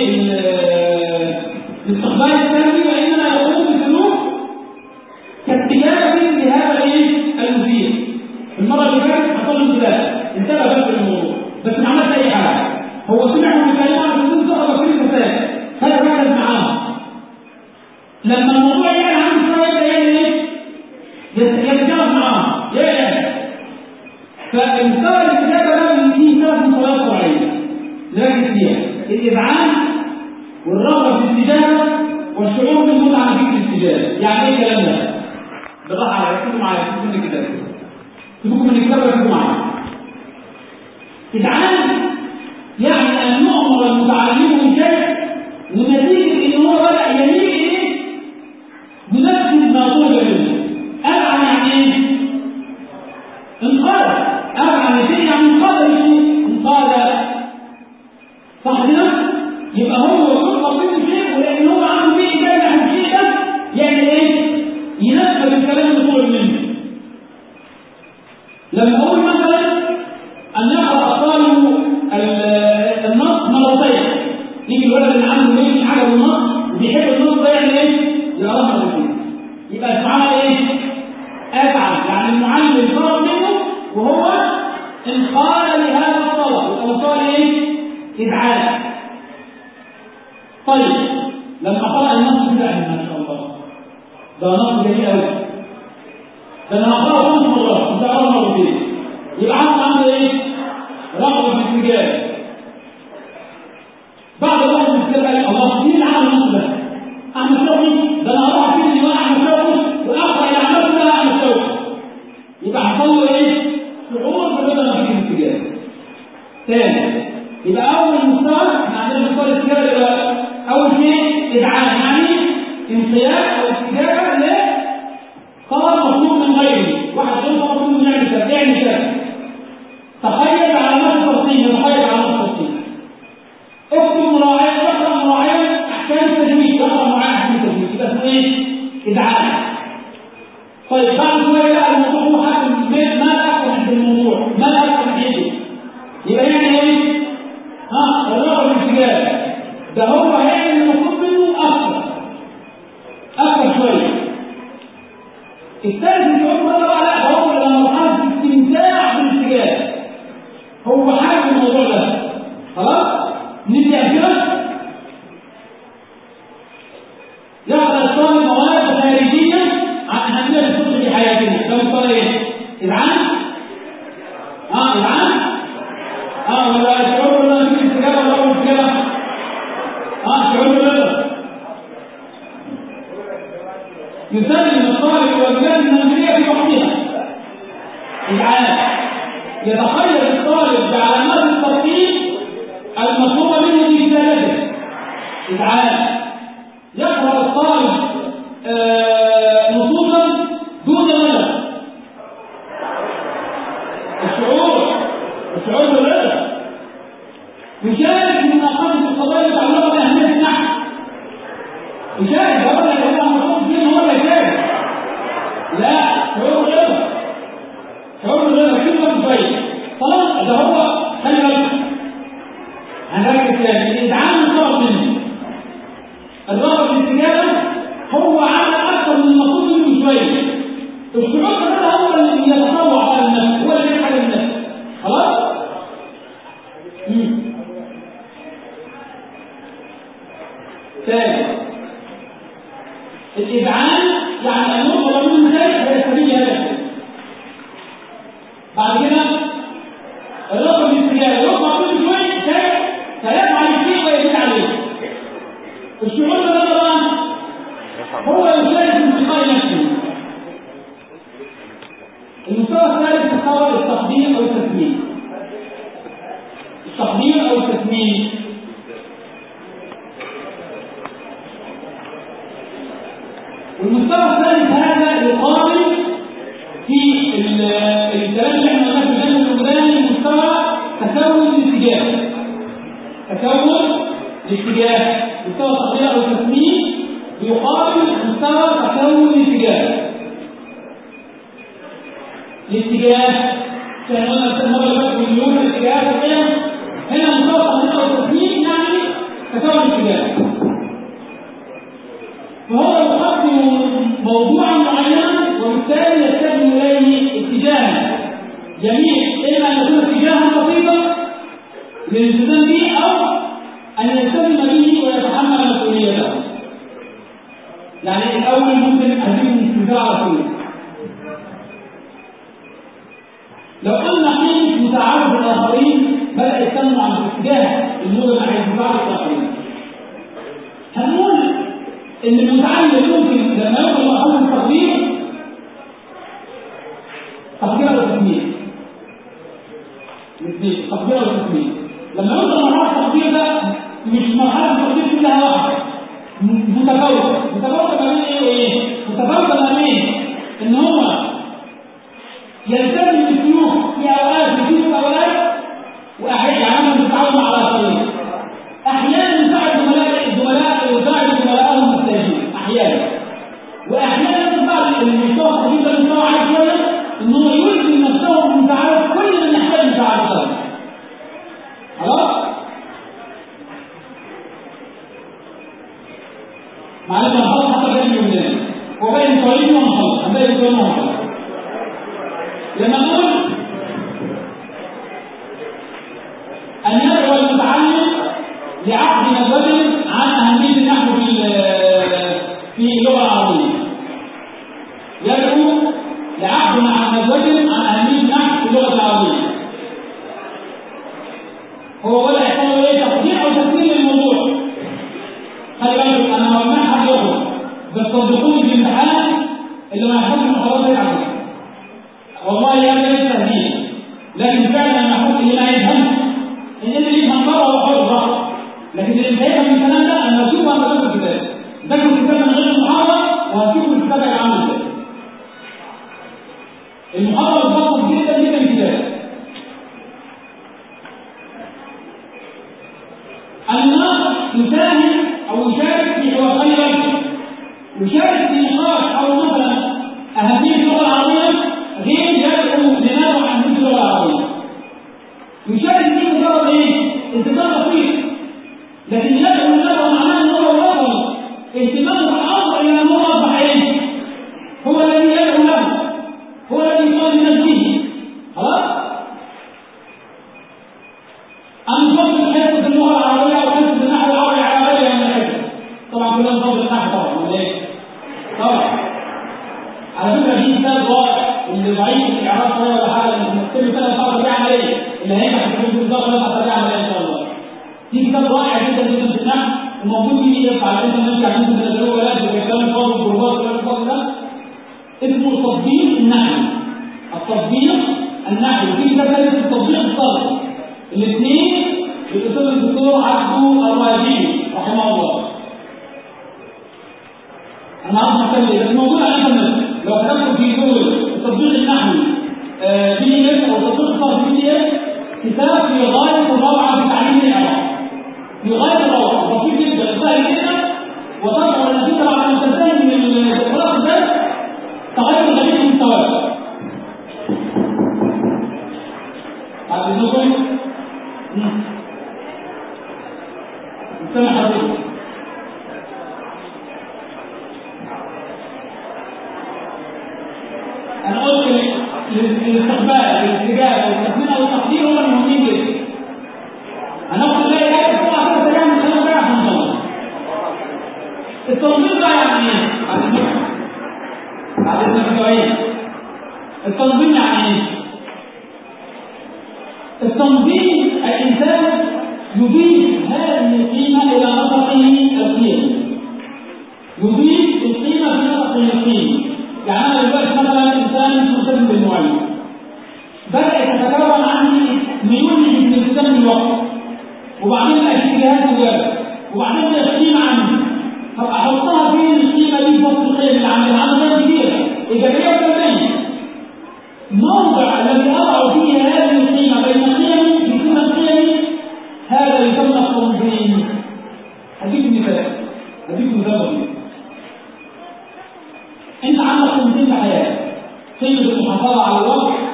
بالاستقبال السلبي وإنما يقوم بسلوك كاستجابة لهذا الايه؟ المثير المرة اللي فاتت حصل له انتباه انتبه بس للموضوع بس ما عملش أي حاجة هو سمع من كلمة بدون ثقة في الفساد هذا ركز معاه لما الموضوع يعلن عنه شوية يبدأ يعمل ايه؟ يتجاوز معاه يعلن فالمستوى الاستجابة ده فيه ثلاث مستويات طبيعية نركز فيها الإذعان والرغبة في الاستجابة والشعور بالمتعة في الاستجابة يعني ايه الكلام ده؟ بالراحة على ركزوا معايا سيبكم من الكتاب سيبكم من الكتاب وركزوا معايا إذعان يعني أن نؤمر المتعلم شيء ونتيجة إن هو بدأ يميل إليه ينفذ ما طلب منه أذعن يعني إيه؟ انقاد أذعن شيء يعني انقاد لشيء انقاد صح كده؟ يبقى هو يطلب منه شيء ولأن هو عنده فيه إجابة عن الشيء ده يعمل إيه؟ ينفذ الكلام اللي طلب منه لما أقول مثلا أن يقرأ الطالب النص مرتين يجي الولد اللي عنده ليه حاجة بالنص وبيحب النص ده يعمل إيه؟ يقراها مرتين يبقى اسمها إيه؟ أفعل يعني المعلم طلب منه وهو انقاد لهذا الطلب أو قال إيه؟ إذعان طيب لما قرأ النص كده ما شاء الله ده نص جميل قوي ده انا هقراه خمس مرات انت اول مرتين يبقى عنده عنده ايه؟ رغبه في الاتجاه بعد رغبه في الاتجاه قال الله مين اللي عمل النص ده؟ احمد شوقي ده انا هروح افيد الديوان احمد شوقي واقرا اللي عملته ده احمد شوقي يبقى حصل له ايه؟ شعور برضا في الاتجاه ثاني يبقى اول مستوى احنا عندنا مستوى الاتجاه يبقى اول شيء اذعان يعني انقياد او استجابه ل طلب مطلوب من غيره واحد غير مطلوب من يعمل كذا اعمل كذا تخيل علامات الترتيب تخيل علامات الترتيب اكتب مراعية اقرا مراعية احكام التجويد اقرا مراعية احكام التجويد يبقى اسمه ايه؟ ادعاء طيب بعد شوية بقى الموضوع هو حاكم ما الاقوى في الموضوع ما الاقوى في يده يبقى يعني ايه؟ ها الرغبة الاتجاه ده هو هيعمل المطلوب منه اكثر اكثر شوية الثالث اللي هو بقى لا هو لما مرحله استمتاع بالاتجاه هو حابب الموضوع ده خلاص ندي امثله يقرا الطالب مواد خارجيه عن اهميه الصدق في حياتنا ده مصطلح ايه؟ اذعان؟ اه اذعان؟ اه ولا شعور ولا في استجابه ولا اول استجابه؟ اه شعور بالرضا يسلم الطالب والبلاد المنزلية في وقتها إذعان يتخيل الطالب بعلامات الترتيب المطلوبة منه في رسالته إذعان يقرأ الطالب آه نصوصا دون غلط الشعور الشعور بالرضا يشارك في مناقشة القضايا المتعلقة بأهمية النحو يشارك هو اللي هو المفروض فيه هو اللي يشارك لا شعور غيره شعور غيره كلمة كويس خلاص ده هو خلي بالك هنركز تاني الادعام الطلب منه الرغبة في الاستجابة هو عمل أكثر من المطلوب منه شوية الشعور ده هو اللي يتطوع على النفس هو اللي يفعل النفس خلاص؟ مم. ثالث الإذعان يعني أن يطلب منه شيء ويستبين هذا الشيء. بعد كده الرغبة في الاستجابة يطلب منه شيء شيء فيفعل الشيء ويزيد عليه. الشعور ده طبعا هو يشارك في انتقاء نفسه. المستوى الثالث مستوى التقدير أو التثمين. التقدير أو التثمين والمستوى الثالث هذا يقابل في الكلام اللي احنا قلناه في الجانب الأولاني مستوى تكون الاتجاه تكون الاتجاه مستوى تقدير أو تسمين يقابل مستوى تكون الاتجاه الاتجاه كان قلنا المره اللي فاتت مليون الاتجاه وكده هنا مطابقه هنا والتسليم يعني تكون اتجاه فهو يقدم موضوعا معينا وبالتالي يتجه اليه اتجاها جميع اما ان يكون اتجاها بسيطا للالتزام به او ان يلتزم به ويتحمل مسؤوليته يعني الاول ممكن اديكم مثال على طول لو قلنا قيمه مساعده الاخرين بدا يتكلم عن الاتجاه الموجب على مساعده الاخرين هنقول ان المتعلم ممكن لما يوصل لمرحله التقدير تقدير او تكميل الاثنين تقدير او تكميل لما يوصل لمرحله التقدير ده مش مرحله التقدير كلها واحده متفاوته متفاوته ما بين ايه وايه متفاوته ما بين ان هو يلتزم بالسلوك في اوقات يفيد في اوقات واحيانا يعني بيتعاون على الاخرين احيانا يساعد زملاء الزملاء يساعد زملائهم محتاجين احيانا واحيانا يساعد المستوى الخفيف ده المستوى عالي شويه ان هو يلزم نفسه بمساعده كل من يحتاج مساعده خلاص معلش انا خلاص حتى باقي اليومين هو باقي الاسبوعين وانا خلاص باقي الاسبوعين وانا خلاص لما نقول ان يدعو المتعلم لعقد ندوة عن أهمية النحو في في اللغة العربية. يدعو لعقد ندوة عن أهمية النحو في اللغة العربية. هو ولا يحصل له ايه تقدير أو تسليم للموضوع. خلي بالك أنا لو ما حد يخرج بس صدقوني في الامتحان اللي ما يحصلش خلاص هيعمل. والله يا ريت تهديد لكن فعلا المحمود اللي ما يفهمش ان اللي يفهم بره هو حر براحته لكن اللي مش هيفهم الكلام ده انا هشوفه انا بدرس الكتاب ذاكروا الكتاب من غير المحاضره وهتشوفوا الكتاب هيبقى عامل ازاي المحاضره بتبسط جدا جدا الكتاب الناقش يساهم او يشارك في حوار خير يشارك في نقاش او مثلا اهميه اللغه العربيه غير يدعو لنوع عن اللغه العربيه يشارك فيه مجرد ايه؟ انتظار بسيط لكن يدعو لنوع معناه ان هو وصل اهتمامه بالامر الى ان هو اصبح ايه؟ هو الذي يدعو له هو الذي يصلي لنفسه خلاص؟ أن نفضل حصة اللغة العربية أو حصة النحو العربي على غيرها من الحصص طبعا كلنا نفضل النحو طبعا ولا إيه؟ طبعا على فكرة في كتاب رائع اللي ضعيف في الإعراب شوية ولا حاجة اللي كل سنة صار بيعمل إيه؟ اللي هينجح في الكتاب ده خلاص بيعمل إيه إن شاء الله. في كتاب رائع جدا جدا في النحو وموجود في بي على الإنترنت يعني ممكن تنزلوه ولا الكلام فاضي الجروبات والكلام الفاضي ده اسمه تطبيق النحو التطبيق النحو في كتاب ثاني اسمه تطبيق الصرف الاثنين للاستاذ الدكتور عبده الراجي رحمه الله انا عارف مكان بس موجود على الانترنت لو كتبت في جوجل التطبيق النحوي بي اس او تطبيق الصرف بي اس كتاب في غايه الروعه في تعليم الاعراب في غايه الروعه بسيط جدا سهل جدا وتظهر النتيجه بعد ما تنتهي من الدراسه الدرس تغير غريب في مستواك بعد اذنكم استمع حضرتك انا قلت الاستقبال الاستجابه والتسميه والتقدير هم المهمين جدا هناخد نلاقي حاجه طبعا كده سريعا من خلال بقى عشان نخلص التنظيم بقى يعني ايه؟ بعد اذنك بعد اذنك شويه التنظيم يعني ايه؟ التنظيم الانسان يضيف هذه القيمه الى نطقه القيم يضيف القيمه في نطقه القيم يعني انا دلوقتي مثلا انسان ملتزم بالمعين بدات تتكون عندي ميول للالتزام بالوقت وبعدين بقى في جهاز جواه وبعدين بقى قيمه عندي طب احطها فين القيمه دي في وسط القيم اللي عندي عندي كبيره ايجابيه وسلبيه الموضع الذي اضع فيه هذه القيمه بين قيمي في قيمه قيمي هذا يسمى التنظيم هديك مثال هديك مثال بسيط انت عندك قيمتين في حياتك قيمه المحافظه على الوقت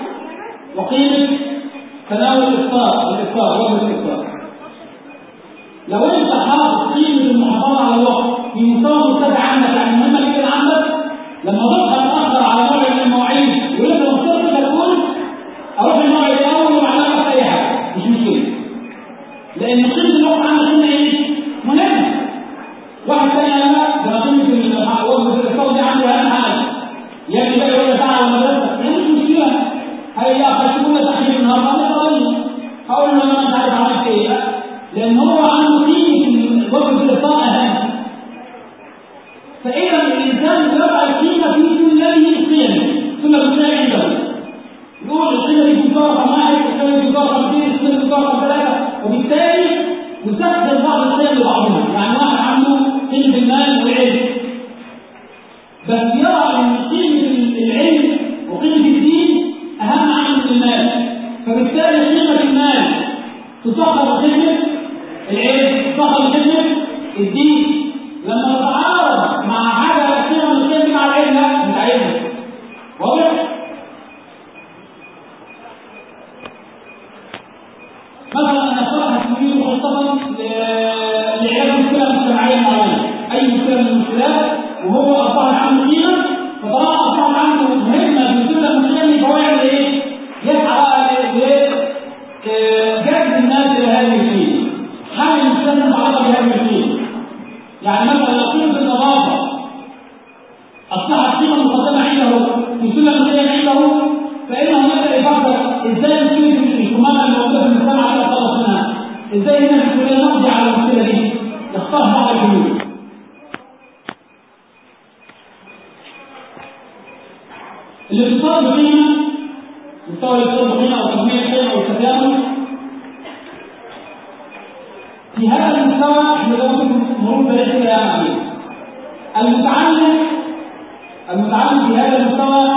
تناول الافطار الافطار وجبه الافطار لو انت حاطط قيمه المحافظه على الوقت في مستوى مرتفع عندك يعني مهمه جدا عندك لما تصحى تاخر على موعد من المواعيد يقول لك لو وصلت تكون اروح الموعد الاول وبعدها في اي حاجه مش مشكله لان قيمه الوقت عندك هنا ايه؟ مهمه واحد ثاني انا ده قيمه وجبه الافطار دي عنده اهم حاجه يعني بقى يقول لك تعالى المدرسه يعني مش مشكله هي خدتونا تحليل النهارده انا طالب هقول له انا مش عارف عملت ايه لا لان هو عنده قيمه وجبه الافطار اهم فاذا الانسان يضع القيمه في سلمه القيم سلم القيم عنده يقول القيمه دي في رقم واحد القيمه دي في رقم اثنين القيمه دي في رقم ثلاثه وبالتالي يسخر بعض القيم لبعضها يعني واحد عنده قيمه المال والعلم بس يرى ان قيمه العلم وقيمه الدين اهم عنه من المال فبالتالي قيمه المال تسخر بخدمه العلم تسخر بخدمه الدين لما تتعارض مع حاجه قيمه من القيم مع العلم لا مش عايزها واضح؟ مثلا انا صرح مسؤولين مخصصا لعلاج مشكله مجتمعيه معينه اي مشكله من المشكلات وهو اصبحت عنده قيمه فطالما اصبحت عنده مهمه بالنسبه للمسلمين فهو يعمل ايه؟ يسعى لجذب الناس الى هذه القيمه حل المشكله المتعلقه بهذه القيمه يعني مثلا لو قيمه النظافه اصبحت قيمه مقدمه عنده في سنه القيم عنده فانه يبدا يفكر ازاي مشكله الكمامه اللي موجوده في المجتمع على اتخلص منها ازاي هنا في الكليه نقضي على المشكله دي يختار بعض الحلول الاقتصاد بقيمه مستوى الاقتصاد بقيمه او تنميه القيمه او التكامل في هذا المستوى احنا لو مرور سريع كده يعني عليه المتعلم المتعلم في هذا المستوى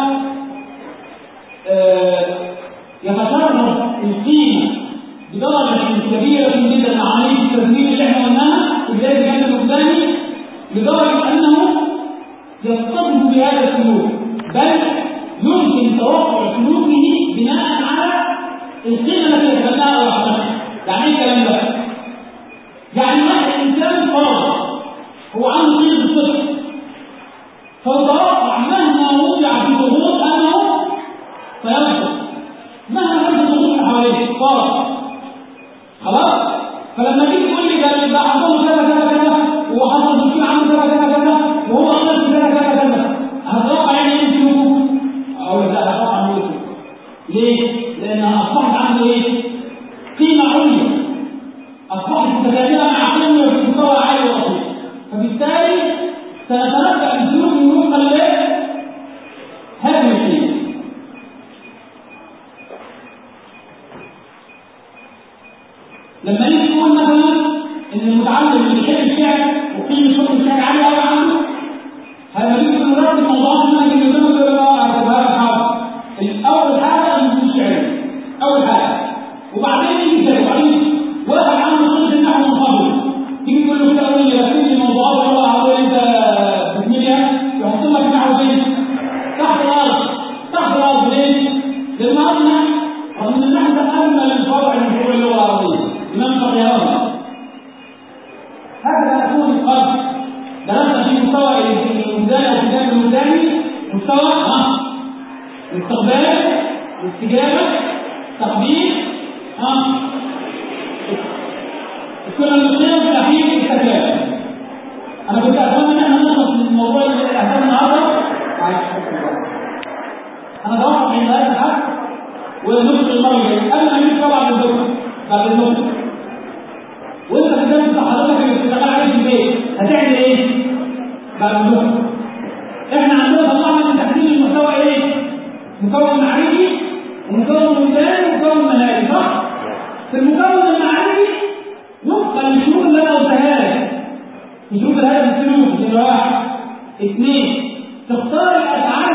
آه يتشرف القيمه بدرجه كبيره جدا مع عمليه التدريب اللي احنا قلناها في بدايه الجانب القدامي لدرجه انه يصطدم بهذا السلوك بل يمكن توقع سلوكه بناء على القيمه التي يتبناها او يحملها يعني ايه الكلام ده؟ يعني واحد انسان فرض هو عنده قيمه الصدق فيتوقع مهما وضع في ضغوط انه سينصر مهما كانت الضغوط اللي حواليه فرض خلاص فلما تيجي تقول لي ده ده حصل له كذا كذا كذا وحصل مشكله عنده كذا كذا كذا وهو غلط في كذا كذا كذا هتوقع يعني ايه سلوكه؟ اقول لك لا هتوقع موته ليه؟ لانها اصبحت عنده ايه؟ قيمه عليا اصبحت متكامله مع قيمه في مستوى عالي وبسيط فبالتالي سنتنبأ بسلوك وفقا هذه القيمه لما نيجي نقول مثلا ان المتعلم اللي بيحب الشعر وقيمه صوت الشعر عاليه قوي عنده هذا يمكن نرتب موضوعات منها ان يقول لك لا اعتبرها لك حاجه اول حاجه ان الشعر اول حاجه وبعدين يجي كده وبعدين واحد عنده صوت النحو منقبض تيجي تقول له كده قول لي رتب لي موضوعات والله هقول انت بتميلها يحط لك نحو فين؟ تحت الارض تحت الارض ليه؟ لان اصلا رغم ان النحو ده اجمل الفرع من فروع اللغه العربيه امام طغيان هكذا يكون القلب درسنا في مستوى الوجدان او الكتاب الوجداني مستوى ها الاستقبال الاستجابه تقدير ها السنه المصريه في الاخير التكامل انا كنت اتمنى ان احنا نخلص من موضوع الاهداف النهارده انا توقف عند هذا الحد ونصف المره الجايه قبل ما نيجي طبعا للدكتور بعد النصف وانت في الدرس حضرتك اللي بتشتغل عليه في البيت هتعمل ايه؟ بعد النصف احنا عندنا طلعنا من تحديد المستوى ايه؟ مكون معرفي ومكون وجداني ومكون مهاري صح؟ في المكون المعرفي وفقا للشروط اللي انا قلتها لك في شروط هذا السلوك اللي واحد اثنين تختار الافعال